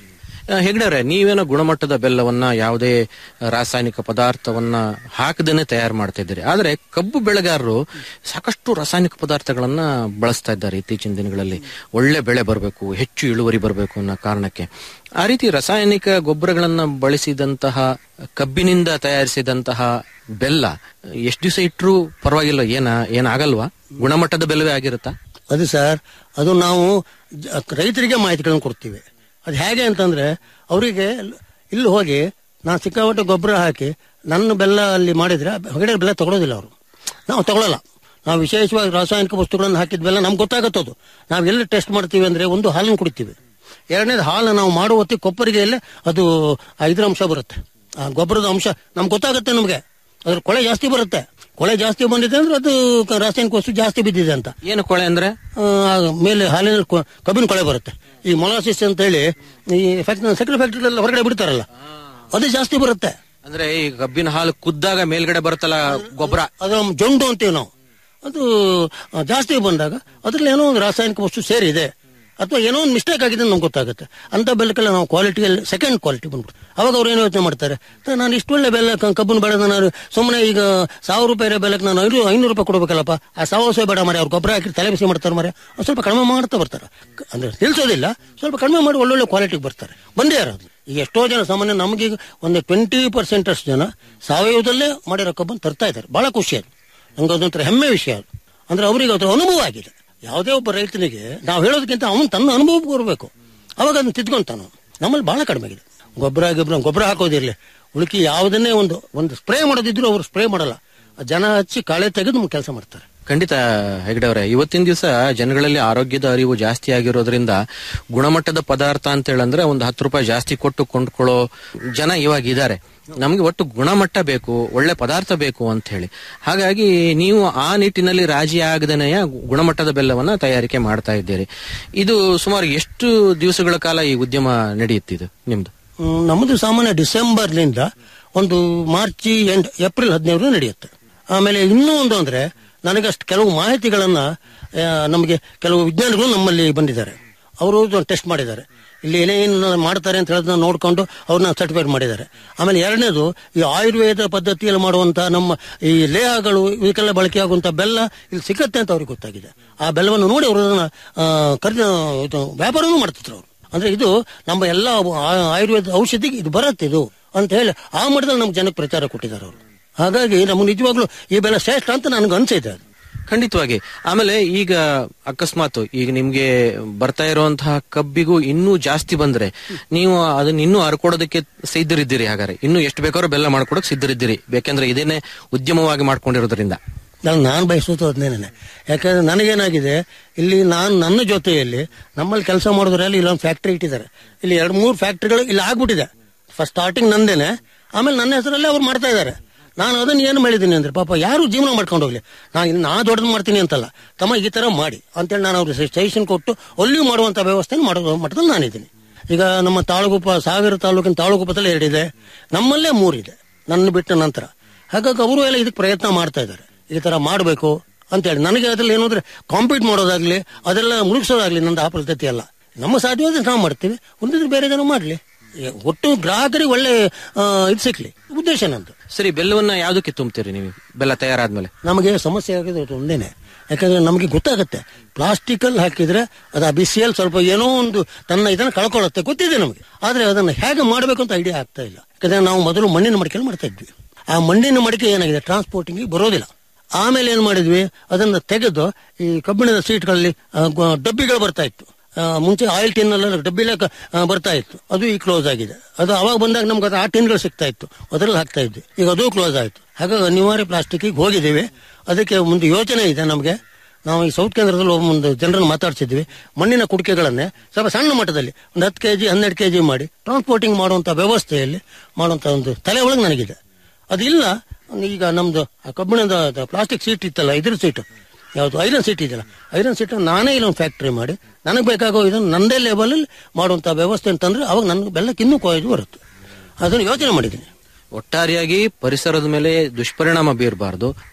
ಆ, ಹೆಗ್ಡೆವ್ರೆ ನೀವೇನೋ ಗುಣಮಟ್ಟದ ಬೆಲ್ಲವನ್ನ ಯಾವುದೇ ರಾಸಾಯನಿಕ ಪದಾರ್ಥವನ್ನ ಹಾಕದೇನೆ ತಯಾರು ಮಾಡ್ತಾ ಇದ್ದೀರಿ ಆದ್ರೆ ಕಬ್ಬು ಬೆಳೆಗಾರರು ಸಾಕಷ್ಟು ರಾಸಾಯನಿಕ ಪದಾರ್ಥಗಳನ್ನ ಬಳಸ್ತಾ ಇದ್ದಾರೆ ಇತ್ತೀಚಿನ ದಿನಗಳಲ್ಲಿ ಒಳ್ಳೆ ಬೆಳೆ ಬರಬೇಕು ಹೆಚ್ಚು ಇಳುವರಿ ಬರಬೇಕು ಅನ್ನೋ ಕಾರಣಕ್ಕೆ ಆ ರೀತಿ ರಾಸಾಯನಿಕ ಗೊಬ್ಬರಗಳನ್ನ ಬಳಸಿದಂತಹ ಕಬ್ಬಿನಿಂದ ತಯಾರಿಸಿದಂತಹ ಬೆಲ್ಲ ಎಷ್ಟು ದಿವಸ ಇಟ್ಟರು ಪರವಾಗಿಲ್ಲ ಏನ ಏನಾಗಲ್ವಾ ಗುಣಮಟ್ಟದ ಬೆಲ್ಲವೇ ಆಗಿರುತ್ತಾ ಅದು ಸರ್ ಅದು ನಾವು ಜ- ರೈತರಿಗೆ ಮಾಹಿತಿಗಳನ್ನು ಕೊಡ್ತೀವಿ ಅದು ಹೇಗೆ ಅಂತಂದ್ರೆ ಅವರಿಗೆ ಇಲ್ಲಿ ಹೋಗಿ ನಾನು ಸಿಕ್ಕಾಪಟ್ಟೆ ಗೊಬ್ಬರ ಹಾಕಿ ನನ್ನ ಬೆಲ್ಲ ಅಲ್ಲಿ ಮಾಡಿದ್ರೆ ಹೊರಗಡೆ ಬೆಲ್ಲ ತಗೊಳ್ಳೋದಿಲ್ಲ ಅವರು ನಾವು ತಗೊಳ್ಳಲ್ಲ ನಾವು ವಿಶೇಷವಾಗಿ ರಾಸಾಯನಿಕ ವಸ್ತುಗಳನ್ನು ಹಾಕಿದ ಬೆಲ್ಲ ನಮ್ಗೆ ಗೊತ್ತಾಗುತ್ತದು ನಾವು ಎಲ್ಲಿ ಟೆಸ್ಟ್ ಮಾಡ್ತೀವಿ ಅಂದ್ರೆ ಒಂದು ಹಾಲನ್ನು ಕುಡಿತೀವಿ ಎರಡನೇದು ಹಾಲು ನಾವು ಮಾಡುವ ಹೊತ್ತಿಗೆ ಕೊಪ್ಪರಿಗೆಯಲ್ಲೇ ಅದು ಆ ಇದ್ರ ಅಂಶ ಬರುತ್ತೆ ಆ ಗೊಬ್ಬರದ ಅಂಶ ನಮ್ಗೆ ಗೊತ್ತಾಗುತ್ತೆ ನಮಗೆ ಅದ್ರ ಕೊಳೆ ಜಾಸ್ತಿ ಬರುತ್ತೆ ಕೊಳೆ ಜಾಸ್ತಿ ಬಂದಿದೆ ಅಂದ್ರೆ ಅದು ಕ- ರಾಸಾಯನಿಕ ವಸ್ತು ಜಾಸ್ತಿ ಬಿದ್ದಿದೆ ಅಂತ ಏನು ಕೊಳೆ ಅಂದ್ರೆ ಆ, ಮೇಲೆ ಹಾಲಿನ ಕೊ- ಕಬ್ಬಿನ ಕೊಳೆ ಬರುತ್ತೆ ಈ ಮೊಲಾಸಿಸ್ ಅಂತ ಹೇಳಿ ಈ ಫ್ಯಾಕ್ಟ್ರಿ ಸಕ್ಕರೆ ಫ್ಯಾಕ್ಟ್ರಿ ಹೊರಗಡೆ ಬಿಡ್ತಾರಲ್ಲ ಅದು ಜಾಸ್ತಿ ಬರುತ್ತೆ ಅಂದ್ರೆ ಈ ಕಬ್ಬಿನ ಹಾಲು ಕುದ್ದಾಗ ಮೇಲ್ಗಡೆ ಬರುತ್ತಲ್ಲ ಗೊಬ್ಬರ ಅದು ನಮ್ಮ ಜೊಂಡು ಅಂತೀವಿ ನಾವು ಅದು ಆ, ಜಾಸ್ತಿ ಬಂದಾಗ ಅದ್ರಲ್ಲಿ ಏನೋ ಒಂದು ರಾಸಾಯನಿಕ ವಸ್ತು ಸೇರಿದೆ ಅಥವಾ ಏನೋ ಒಂದು ಮಿಸ್ಟೇಕ್ ಆಗಿದೆ ಅಂತ ನಮ್ಗೆ ಗೊತ್ತಾಗುತ್ತೆ ಅಂತ ಬೆಲ್ಲಕ್ಕೆಲ್ಲ ನಾವು ಕ್ವಾಲಿಟಿಯಲ್ಲಿ ಸೆಕೆಂಡ್ ಕ್ವಾಲಿಟಿ ಬಂದ್ಬಿಟ್ಟು ಅವಾಗ ಅವ್ರು ಏನು ಯೋಚನೆ ಮಾಡ್ತಾರೆ ತ- ನಾನು ಇಷ್ಟು ಒಳ್ಳೆ ಬೆಲ್ಲ ಕ- ಕಬ್ಬನ್ನು ಬೆಳೆದ ನಾನು ಸುಮ್ಮನೆ ಈಗ ಸಾವಿರ ರೂಪಾಯಿ ಇರೋ ಬೆಲ್ಲಕ್ಕೆ ನಾನು ಐನೂರು ಐನೂರು ರೂಪಾಯಿ ಕೊಡ್ಬೇಕಲ್ಲಪ್ಪ ಆ ಸಾವಿರ ರೂಪಾಯಿ ಬೇಡ ಮರೆ ಅವ್ರು ಗೊಬ್ಬರ ಹಾಕಿ ತಲೆ ಬಿಸಿ ಮಾಡ್ತಾರೆ ಮರೆ ಒಂದ್ ಸ್ವಲ್ಪ ಕಡಿಮೆ ಮಾಡ್ತಾ ಬರ್ತಾರೆ ಕ- ಅಂದ್ರೆ ತಿಳಿಸೋದಿಲ್ಲ ಸ್ವಲ್ಪ ಕಡಿಮೆ ಮಾಡಿ ಒಳ್ಳೊಳ್ಳೆ ಕ್ವಾಲಿಟಿಗೆ ಬರ್ತಾರೆ ಬಂದೇ ಇರೋದು ಈಗ ಎಷ್ಟೋ ಜನ ಸಾಮಾನ್ಯ ನಮಗೆ ಒಂದು ಟ್ವೆಂಟಿ ಪರ್ಸೆಂಟ್ ಅಷ್ಟು ಜನ ಸಾವಯವದಲ್ಲೇ ಮಾಡಿರೋ ಕಬ್ಬನ್ನು ತರ್ತಾ ಇದ್ದಾರೆ ಬಹಳ ಖುಷಿ ಅದು ನಂಗೆ ಅದೊಂಥರ ಹೆಮ್ಮೆ ವಿಷಯ ಅದು ಅಂದ್ರೆ ಅವರಿಗೆ ಅದರ ಅನುಭವ ಆಗಿದೆ ಯಾವುದೇ ಒಬ್ಬ ರೈತನಿಗೆ ನಾವು ಹೇಳೋದಕ್ಕಿಂತ ಅವನು ತನ್ನ ಅನುಭವ ಬರಬೇಕು ಅವಾಗ ಅದನ್ನ ತಿದ್ಕೊಂತಾನು ನಮ್ಮಲ್ಲಿ ಬಹಳ ಕಡಿಮೆ ಆಗಿದೆ ಗೊಬ್ಬರ ಗೊಬ್ಬರ ಗೊಬ್ಬರ ಹಾಕೋದಿರ್ಲಿ ಉಳುಕಿ ಯಾವುದನ್ನೇ ಒಂದು ಒಂದು ಸ್ಪ್ರೇ ಮಾಡೋದಿದ್ರು ಅವ್ರು ಸ್ಪ್ರೇ ಮಾಡಲ್ಲ ಜನ ಹಚ್ಚಿ ಕಳೆ ತೆಗೆದು ಕೆಲಸ ಮಾಡ್ತಾರೆ ಖಂಡಿತ ಹೆಗ್ಡೆ ಅವರೇ ಇವತ್ತಿನ ದಿವಸ ಜನಗಳಲ್ಲಿ ಆರೋಗ್ಯದ ಅರಿವು ಜಾಸ್ತಿ ಆಗಿರೋದ್ರಿಂದ ಗುಣಮಟ್ಟದ ಪದಾರ್ಥ ಅಂತ ಹೇಳಂದ್ರೆ ಒಂದು ಹತ್ತು ರೂಪಾಯಿ ಜಾಸ್ತಿ ಕೊಟ್ಟು ಕೊಂಡ್ಕೊಳ್ಳೋ ಜನ ಇವಾಗ ಇದ್ದಾರೆ ನಮ್ಗೆ ಒಟ್ಟು ಗುಣಮಟ್ಟ ಬೇಕು ಒಳ್ಳೆ ಪದಾರ್ಥ ಬೇಕು ಅಂತ ಹೇಳಿ ಹಾಗಾಗಿ ನೀವು ಆ ನಿಟ್ಟಿನಲ್ಲಿ ರಾಜಿ ಆಗದನೆಯ ಗುಣಮಟ್ಟದ ಬೆಲ್ಲವನ್ನ ತಯಾರಿಕೆ ಮಾಡ್ತಾ ಇದ್ದೀರಿ ಇದು ಸುಮಾರು ಎಷ್ಟು ದಿವಸಗಳ ಕಾಲ ಈ ಉದ್ಯಮ ನಡೆಯುತ್ತಿದೆ ನಿಮ್ದು ಹ್ಮ್, ನಮ್ಮದು ಸಾಮಾನ್ಯ ಡಿಸೆಂಬರ್ನಿಂದ ಒಂದು ಮಾರ್ಚ್ ಎಂಡ್ ಏಪ್ರಿಲ್ ಹದಿನೈದು ನಡೆಯುತ್ತೆ ಆಮೇಲೆ ಇನ್ನೂ ಒಂದು ಅಂದ್ರೆ ನನಗಷ್ಟು ಕೆಲವು ಮಾಹಿತಿಗಳನ್ನ ಆ, ನಮಗೆ ಕೆಲವು ವಿಜ್ಞಾನಿಗಳು ನಮ್ಮಲ್ಲಿ ಬಂದಿದ್ದಾರೆ ಅವರು ಟೆಸ್ಟ್ ಮಾಡಿದ್ದಾರೆ ಇಲ್ಲಿ ಏನೇನು ಮಾಡ್ತಾರೆ ಅಂತ ಹೇಳೋದನ್ನ ನೋಡ್ಕೊಂಡು ಅವ್ರನ್ನ ಸರ್ಟಿಫೈಡ್ ಮಾಡಿದ್ದಾರೆ ಆಮೇಲೆ ಎರಡನೇದು ಈ ಆಯುರ್ವೇದ ಪದ್ಧತಿಯಲ್ಲಿ ಮಾಡುವಂತ ನಮ್ಮ ಈ ಲೇಹಗಳು ಇದಕ್ಕೆಲ್ಲ ಬಳಕೆ ಆಗುವಂತ ಬೆಲ್ಲ ಇಲ್ಲಿ ಸಿಕ್ಕತ್ತೆ ಅಂತ ಅವ್ರಿಗೆ ಗೊತ್ತಾಗಿದೆ ಆ ಬೆಲ್ಲವನ್ನು ನೋಡಿ ಅವರು ಅದನ್ನ ಖರೀದಿ ಇದು ವ್ಯಾಪಾರನೂ ಮಾಡ್ತಿದ್ರು ಅವರು ಅಂದ್ರೆ ಇದು ನಮ್ಮ ಎಲ್ಲ ಆ- ಆಯುರ್ವೇದ ಔಷಧಿಗೆ ಇದು ಬರುತ್ತೆ ಇದು ಅಂತ ಹೇಳಿ ಆ ಮಟ್ಟದಲ್ಲಿ ನಮ್ಮ ಜನಕ್ಕೆ ಪ್ರಚಾರ ಕೊಟ್ಟಿದ್ದಾರೆ ಅವರು ಹಾಗಾಗಿ ನಮ್ಗೆ ನಿಜವಾಗ್ಲೂ ಈ ಬೆಲೆ ಶ್ರೇಷ್ಠ ಅಂತ ನನಗೆ ಅನ್ಸಿದೆ ಅದು ಖಂಡಿತವಾಗಿ ಆಮೇಲೆ ಈಗ ಅಕಸ್ಮಾತ್ ಈಗ ನಿಮ್ಗೆ ಬರ್ತಾ ಇರುವಂತಹ ಕಬ್ಬಿಗೂ ಇನ್ನೂ ಜಾಸ್ತಿ ಬಂದ್ರೆ ನೀವು ಅದನ್ನ ಇನ್ನೂ ಹರ್ಕೊಡೋದಕ್ಕೆ ಸಿದ್ಧರಿದ್ದೀರಿ ಹಾಗಾದ್ರೆ ಇನ್ನು ಎಷ್ಟು ಬೇಕಾದ್ರೂ ಬೆಲ್ಲ ಮಾಡ್ಕೊಡಕ್ ಸಿದ್ಧರಿದ್ದೀರಿ ಬೇಕಂದ್ರೆ ಇದೇನೆ ಉದ್ಯಮವಾಗಿ ಮಾಡ್ಕೊಂಡಿರೋದ್ರಿಂದ ನಾನು ನಾನು ಬಯಸೋದು ಅದನ್ನೇನೆ ಯಾಕಂದ್ರೆ ನನಗೇನಾಗಿದೆ ಇಲ್ಲಿ ನಾನು ನನ್ನ ಜೊತೆಯಲ್ಲಿ ನಮ್ಮಲ್ಲಿ ಕೆಲಸ ಮಾಡೋದ್ರಲ್ಲಿ ಇಲ್ಲೊಂದು ಫ್ಯಾಕ್ಟ್ರಿ ಇಟ್ಟಿದ್ದಾರೆ ಇಲ್ಲಿ ಎರಡು ಮೂರು ಫ್ಯಾಕ್ಟ್ರಿಗಳು ಇಲ್ಲಿ ಆಗ್ಬಿಟ್ಟಿದೆ ಫಸ್ಟ್ ಸ್ಟಾರ್ಟಿಂಗ್ ನಂದೇನೆ ಆಮೇಲೆ ನನ್ನ ಹೆಸರಲ್ಲೇ ಅವ್ರು ಮಾಡ್ತಾ ಇದ್ದಾರೆ ನಾನು ಅದನ್ನ ಏನು ಮಾಡಿದ್ದೀನಿ ಅಂದ್ರೆ ಪಾಪ ಯಾರು ಜೀವನ ಮಾಡ್ಕೊಂಡು ಹೋಗ್ಲಿ ನಾನು ಇನ್ನು ನಾ ದೊಡ್ಡದು ಮಾಡ್ತೀನಿ ಅಂತಲ್ಲ ತಮ್ಮ ಈ ತರ ಮಾಡಿ ಅಂತೇಳಿ ನಾನು ಅವ್ರಿಗೆ ಸ್ಟೇಷನ್ ಕೊಟ್ಟು ಅಲ್ಲಿಯೂ ಮಾಡುವಂತ ವ್ಯವಸ್ಥೆ ಮಾಡೋ ಮಟ್ಟದಲ್ಲಿ ನಾನಿದ್ದೀನಿ ಈಗ ನಮ್ಮ ತಾಳಗುಪ್ಪ ಸಾಗರ ತಾಲೂಕಿನ ತಾಳಗುಪ್ಪದಲ್ಲಿ ಎರಡಿದೆ ನಮ್ಮಲ್ಲೇ ಮೂರಿದೆ ನನ್ನ ಬಿಟ್ಟ ನಂತರ ಹಾಗಾಗಿ ಅವರು ಎಲ್ಲ ಇದಕ್ಕೆ ಪ್ರಯತ್ನ ಮಾಡ್ತಾ ಇದ್ದಾರೆ ಈ ತರ ಮಾಡಬೇಕು ಅಂತೇಳಿ ನನಗೆ ಅದ್ರಲ್ಲಿ ಏನು ಅಂದ್ರೆ ಕಾಂಪೀಟ್ ಮಾಡೋದಾಗ್ಲಿ ಅದೆಲ್ಲ ಮುಳುಗಿಸೋದಾಗ್ಲಿ ನಂದು ಆ ಪದ್ಧತಿ ಅಲ್ಲ ನಮ್ಮ ಸಾಧ್ಯವಾದ್ರೆ ನಾವು ಮಾಡ್ತೀವಿ ಒಂದಿದ್ರೆ ಬೇರೆ ಜನ ಮಾಡ್ಲಿ ಈ ಒಟ್ಟು ಗ್ರಾಹಕರಿಗೆ ಒಳ್ಳೆ ಆ, ಇದು ಸಿಕ್ಲಿ ಉದ್ದೇಶ ನಂದು ಸರಿ ಬೆಲ್ಲವನ್ನ ಯಾವ್ದಕ್ಕೆ ತುಂಬ್ತೀರಿ ನೀವು ಬೆಲ್ಲ ತಯಾರಾದ್ಮೇಲೆ ನಮಗೆ ಸಮಸ್ಯೆ ಆಗಿದೆ ಅದು ಒಂದೇನೆ ಯಾಕಂದ್ರೆ ನಮಗೆ ಗೊತ್ತಾಗುತ್ತೆ ಪ್ಲಾಸ್ಟಿಕ್ ಅಲ್ಲಿ ಹಾಕಿದ್ರೆ ಅದು ಆ ಬಿಸಿಯಲ್ಲಿ ಸ್ವಲ್ಪ ಏನೋ ಒಂದು ತನ್ನ ಇದನ್ನ ಕಳ್ಕೊಳ್ಳುತ್ತೆ ಗೊತ್ತಿದೆ ನಮಗೆ ಆದ್ರೆ ಅದನ್ನ ಹೇಗೆ ಮಾಡಬೇಕು ಅಂತ ಐಡಿಯಾ ಆಗ್ತಾ ಇಲ್ಲ ಯಾಕಂದ್ರೆ ನಾವು ಮೊದಲು ಮಣ್ಣಿನ ಮಡಿಕೆಯಲ್ಲಿ ಮಾಡ್ತಾ ಇದ್ವಿ ಆ ಮಣ್ಣಿನ ಮಡಿಕೆ ಏನಾಗಿದೆ ಟ್ರಾನ್ಸ್ಪೋರ್ಟಿಂಗ್ ಬರೋದಿಲ್ಲ ಆಮೇಲೆ ಏನ್ ಮಾಡಿದ್ವಿ ಅದನ್ನ ತೆಗೆದು ಈ ಕಬ್ಬಿಣದ ಸೀಟ್ಗಳಲ್ಲಿ ಆ, ಗ- ಡಬ್ಬಿಗಳು ಬರ್ತಾ ಇತ್ತು ಆ, ಮುಂಚೆ ಆಯಿಲ್ ಟಿನ್ ಎಲ್ಲ ಡಬ್ಬಿಲೆ ಕ- ಆ, ಬರ್ತಾ ಇತ್ತು ಅದು ಈಗ ಕ್ಲೋಸ್ ಆಗಿದೆ ಅದು ಅವಾಗ ಬಂದಾಗ ನಮ್ಗೆ ಅದು ಆ ಟಿನ್ಗಳು ಸಿಗ್ತಾ ಇತ್ತು ಅದರಲ್ಲಿ ಹಾಕ್ತಾ ಇದ್ವಿ ಈಗ ಅದು ಕ್ಲೋಸ್ ಆಯ್ತು ಹಾಗಾಗಿ ಅನಿವಾರ್ಯ ಪ್ಲಾಸ್ಟಿಕ್ ಹೋಗಿದ್ದೀವಿ ಅದಕ್ಕೆ ಮುಂದೆ ಯೋಚನೆ ಇದೆ ನಮಗೆ ನಾವು ಈ ಸೌತ್ ಕೇಂದ್ರದಲ್ಲಿ ಒಬ್ಬ ಒಂದು ಜನರನ್ನು ಮಾತಾಡ್ಸಿದ್ವಿ ಮಣ್ಣಿನ ಕುಡಿಕೆಗಳನ್ನೇ ಸ್ವಲ್ಪ ಸಣ್ಣ ಮಟ್ಟದಲ್ಲಿ ಒಂದು ಹತ್ತು ಕೆಜಿ ಹನ್ನೆರಡು ಕೆಜಿ ಮಾಡಿ ಟ್ರಾನ್ಸ್ಪೋರ್ಟಿಂಗ್ ಮಾಡುವಂತ ವ್ಯವಸ್ಥೆಯಲ್ಲಿ ಮಾಡುವಂತ ಒಂದು ತಲೆ ಒಳಗೆ ನನಗಿದೆ ಅದಿಲ್ಲ ಈಗ ನಮ್ದು ಆ ಕಬ್ಬಿಣದ ಪ್ಲಾಸ್ಟಿಕ್ ಸೀಟ್ ಇತ್ತಲ್ಲ ಇದ್ರ ಸೀಟ್ ಯಾವುದು ಐರನ್ ಸೀಟ್ ಇದೆಯಲ್ಲ ಐರನ್ ಸೀಟ್ ನಾನೇ ಇಲ್ಲೊಂದು ಫ್ಯಾಕ್ಟ್ರಿ ಮಾಡಿ ನನಗೆ ಬೇಕಾಗೋ ಇದನ್ನು ನಂದೇ ಲೆವೆಲ್ ಅಲ್ಲಿ ಮಾಡುವಂತ ವ್ಯವಸ್ಥೆ ಅಂತಂದ್ರೆ ಅವಾಗ ನನಗೆ ಬೆಲ್ಲಕ್ಕೆ ಇನ್ನೂ ಇದು ಬರುತ್ತೆ ಅದನ್ನು ಯೋಚನೆ ಮಾಡಿದ್ದೀನಿ ಒಟ್ಟಾರೆಯಾಗಿ ಪರಿಸರದ ಮೇಲೆ ದುಷ್ಪರಿಣಾಮ ಬೀರಬಾರ್ದು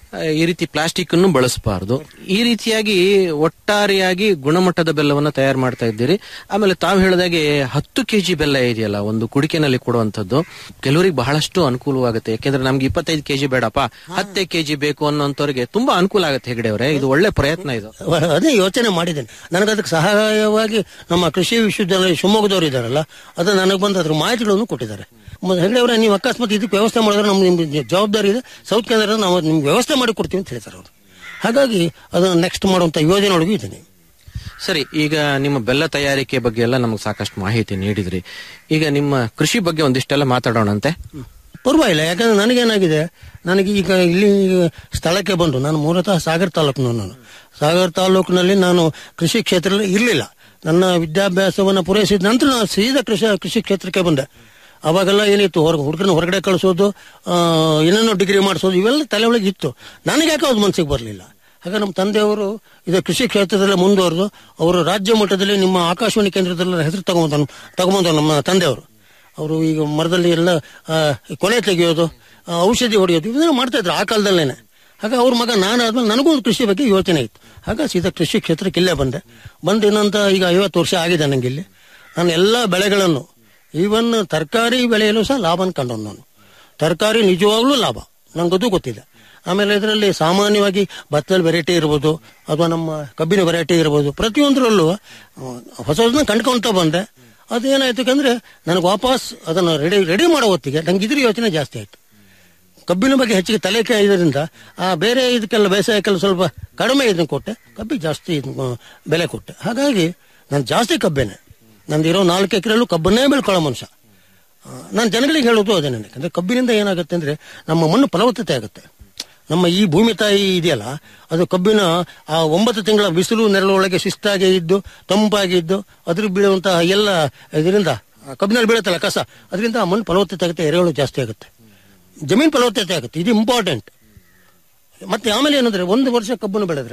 ಆ, ಈ ರೀತಿ ಪ್ಲಾಸ್ಟಿಕ್ ಅನ್ನು ಬಳಸಬಾರದು ಈ ರೀತಿಯಾಗಿ ಒಟ್ಟಾರೆಯಾಗಿ ಗುಣಮಟ್ಟದ ಬೆಲ್ಲವನ್ನ ತಯಾರು ಮಾಡ್ತಾ ಇದ್ದೀರಿ ಆಮೇಲೆ ತಾವು ಹೇಳಿದಾಗೆ ಹತ್ತು ಕೆಜಿ ಬೆಲ್ಲ ಇದೆಯಲ್ಲ ಒಂದು ಕುಡಿಕೆನಲ್ಲಿ ಕೊಡುವಂತದ್ದು ಕೆಲವರಿಗೆ ಬಹಳಷ್ಟು ಅನುಕೂಲವಾಗುತ್ತೆ ಯಾಕೆಂದ್ರೆ ನಮ್ಗೆ ಇಪ್ಪತ್ತೈದು ಕೆಜಿ ಬೇಡಪ್ಪ ಹತ್ತೇ ಕೆಜಿ ಬೇಕು ಅನ್ನೋಂಥವ್ರಿಗೆ ತುಂಬಾ ಅನುಕೂಲ ಆಗುತ್ತೆ ಹೆಗಡೆ ಅವರೇ ಇದು ಒಳ್ಳೆ ಪ್ರಯತ್ನ ಇದು ಅದೇ ಯೋಚನೆ ಮಾಡಿದ್ದೇನೆ ನನಗೆ ಅದಕ್ಕೆ ಸಹಾಯವಾಗಿ ನಮ್ಮ ಕೃಷಿ ವಿಶ್ವವಿದ್ಯಾಲಯ ಶಿವಮೊಗ್ಗದವರು ಇದ್ದಾರಲ್ಲ ಅದು ನನಗೆ ಬಂದು ಅದ್ರ ಮಾಹಿತಿಗಳನ್ನು ಕೊಟ್ಟಿದ್ದಾರೆ ಹೆಗಡೆ ಅವರೇ ನೀವು ಅಕಸ್ಮಾತ್ ಇದಕ್ಕೆ ವ್ಯವಸ್ಥೆ ಮಾಡಿದ್ರೆ ನಮ್ಗೆ ನಿಮ್ಗೆ ಜವಾಬ್ದಾರಿ ಇದೆ ಸೌತ್ ಕೇಂದ್ರ ನಾವು ನಿಮ್ಗೆ ವ್ಯವಸ್ಥೆ ಮಾಡಿ ಕೊಡ್ತೀವಿ ಅಂತ ಹೇಳ್ತಾರೆ ಅವರು ಹಾಗಾಗಿ ಅದನ್ನು ನೆಕ್ಸ್ಟ್ ಮಾಡುವಂತ ಯೋಜನೆ ಒಳಗೂ ಇದ್ದೇನೆ ಸರಿ ಈಗ ನಿಮ್ಮ ಬೆಲ್ಲ ತಯಾರಿಕೆ ಬಗ್ಗೆ ಎಲ್ಲ ನಮಗೆ ಸಾಕಷ್ಟು ಮಾಹಿತಿ ನೀಡಿದ್ರಿ ಈಗ ನಿಮ್ಮ ಕೃಷಿ ಬಗ್ಗೆ ಒಂದಿಷ್ಟೆಲ್ಲ ಮಾತಾಡೋಣಂತೆ ಪರವಾಗಿಲ್ಲ ಯಾಕಂದ್ರೆ ನನಗೇನಾಗಿದೆ ನನಗೆ ಈಗ ಇಲ್ಲಿ ಸ್ಥಳಕ್ಕೆ ಬಂದು ನಾನು ಮೂಲತಃ ಸಾಗರ್ ತಾಲೂಕಿನವನು ನಾನು ಸಾಗರ್ ತಾಲೂಕಿನಲ್ಲಿ ನಾನು ಕೃಷಿ ಕ್ಷೇತ್ರದಲ್ಲಿ ಇರಲಿಲ್ಲ ನನ್ನ ವಿದ್ಯಾಭ್ಯಾಸವನ್ನು ಪೂರೈಸಿದ ನಂತರ ನಾನು ಸೀದಾ ಕೃಷಿ ಕೃಷಿ ಕ್ಷೇತ್ರಕ್ಕೆ ಬಂದೆ ಅವಾಗೆಲ್ಲ ಏನಿತ್ತು ಹೊರ ಹುಡುಗನ ಹೊರಗಡೆ ಕಳಿಸೋದು ಆ, ಏನೇನೋ ಡಿಗ್ರಿ ಮಾಡಿಸೋದು ಇವೆಲ್ಲ ತಲೆ ಒಳಗೆ ಇತ್ತು ನನಗೆ ಯಾಕೆ ಅದು ಮನಸ್ಸಿಗೆ ಬರಲಿಲ್ಲ ಹಾಗೆ ನಮ್ಮ ತಂದೆಯವರು ಇದು ಕೃಷಿ ಕ್ಷೇತ್ರದಲ್ಲೇ ಮುಂದುವರೆದು ಅವರು ರಾಜ್ಯ ಮಟ್ಟದಲ್ಲಿ ನಿಮ್ಮ ಆಕಾಶವಾಣಿ ಕೇಂದ್ರದಲ್ಲಿ ಹೆಸರು ತಗೊಂಬಂದ ತಗೊಂಬಂದ ನಮ್ಮ ತಂದೆಯವರು ಅವರು ಈಗ ಮರದಲ್ಲಿ ಎಲ್ಲ ಆ, ಕೊನೆ ತೆಗೆಯೋದು ಆ, ಔಷಧಿ ಹೊಡೆಯೋದು ಇದನ್ನ ಮಾಡ್ತಾ ಇದ್ರು ಆ ಕಾಲದಲ್ಲೇನೆ ಹಾಗೆ ಅವ್ರ ಮಗ ನಾನಾದ್ಮೇಲೆ ನನಗೂ ಒಂದು ಕೃಷಿ ಬಗ್ಗೆ ಯೋಚನೆ ಇತ್ತು ಹಾಗ ಸೀದಾ ಕೃಷಿ ಕ್ಷೇತ್ರಕ್ಕೆ ಇಲ್ಲೇ ಬಂದೆ ಬಂದು ಇನ್ನೊಂತ ಈಗ ಐವತ್ತು ವರ್ಷ ಆಗಿದೆ ನನಗೆ ಇಲ್ಲಿ ನಾನು ಎಲ್ಲ ಬೆಳೆಗಳನ್ನು ಈವನ್ ತರಕಾರಿ ಬೆಳೆಯಲು ಸಹ ಲಾಭ ಕಂಡವನು ನಾನು ತರಕಾರಿ ನಿಜವಾಗ್ಲೂ ಲಾಭ ನಂಗದು ಗೊತ್ತಿದೆ ಆಮೇಲೆ ಇದರಲ್ಲಿ ಸಾಮಾನ್ಯವಾಗಿ ಭತ್ತದ ವೆರೈಟಿ ಇರ್ಬೋದು ಅಥವಾ ನಮ್ಮ ಕಬ್ಬಿನ ವೆರೈಟಿ ಇರ್ಬೋದು ಪ್ರತಿಯೊಂದರಲ್ಲೂ ಹೊಸದನ್ನ ಕಂಡ್ಕೊಂತ ಬಂದೆ ಅದೇನಾಯ್ತು ಅಂದ್ರೆ ನನಗೆ ವಾಪಸ್ ಅದನ್ನು ರೆಡಿ ರೆಡಿ ಮಾಡೋ ಹೊತ್ತಿಗೆ ನಂಗೆ ಇದ್ರ ಯೋಚನೆ ಜಾಸ್ತಿ ಆಯ್ತು ಕಬ್ಬಿನ ಬಗ್ಗೆ ಹೆಚ್ಚಿಗೆ ತಲೆ ಇದರಿಂದ ಆ ಬೇರೆ ಇದಕ್ಕೆಲ್ಲ ಬೇಸಾಯಕ್ಕೆಲ್ಲ ಸ್ವಲ್ಪ ಕಡಿಮೆ ಇದನ್ನ ಕೊಟ್ಟೆ ಕಬ್ಬಿಗೆ ಜಾಸ್ತಿ ಇದ್ನ, ಆ, ಬೆಲೆ ಕೊಟ್ಟೆ ಹಾಗಾಗಿ ನಾನು ಜಾಸ್ತಿ ಕಬ್ಬೇನೆ ನಂದಿರೋ ನಾಲ್ಕು ಎಕರೆಲ್ಲೂ ಕಬ್ಬನ್ನೇ ಬೆಳ್ಕೊಳ್ಳೋ ಮನುಷ್ಯ ನಾನು ಜನಗಳಿಗೆ ಹೇಳೋದು ಅದೇ ನನಗೆ ಅಂದ್ರೆ ಕಬ್ಬಿನಿಂದ ಏನಾಗುತ್ತೆ ಅಂದ್ರೆ ನಮ್ಮ ಮಣ್ಣು ಫಲವತ್ತತೆ ಆಗುತ್ತೆ ನಮ್ಮ ಈ ಭೂಮಿ ತಾಯಿ ಇದೆಯಲ್ಲ ಅದು ಕಬ್ಬಿನ ಆ ಒಂಬತ್ತು ತಿಂಗಳ ಬಿಸಿಲು ನೆರಳೊಳಗೆ ಶಿಸ್ತಾಗಿ ಇದ್ದು ತಂಪಾಗಿ ಇದ್ದು ಅದ್ರ ಬೀಳುವಂತಹ ಎಲ್ಲ ಇದರಿಂದ ಆ ಕಬ್ಬಿನಲ್ಲಿ ಬೀಳುತ್ತಲ್ಲ ಕಸ ಅದರಿಂದ ಆ ಮಣ್ಣು ಫಲವತ್ತತೆ ಆಗುತ್ತೆ ಎರೆಹುಳು ಜಾಸ್ತಿ ಆಗುತ್ತೆ ಜಮೀನು ಫಲವತ್ತತೆ ಆಗುತ್ತೆ ಇದು ಇಂಪಾರ್ಟೆಂಟ್ ಮತ್ತೆ ಆಮೇಲೆ ಏನಂದ್ರೆ ಒಂದು ವರ್ಷ ಕಬ್ಬನ್ನು ಬೆಳೆದ್ರೆ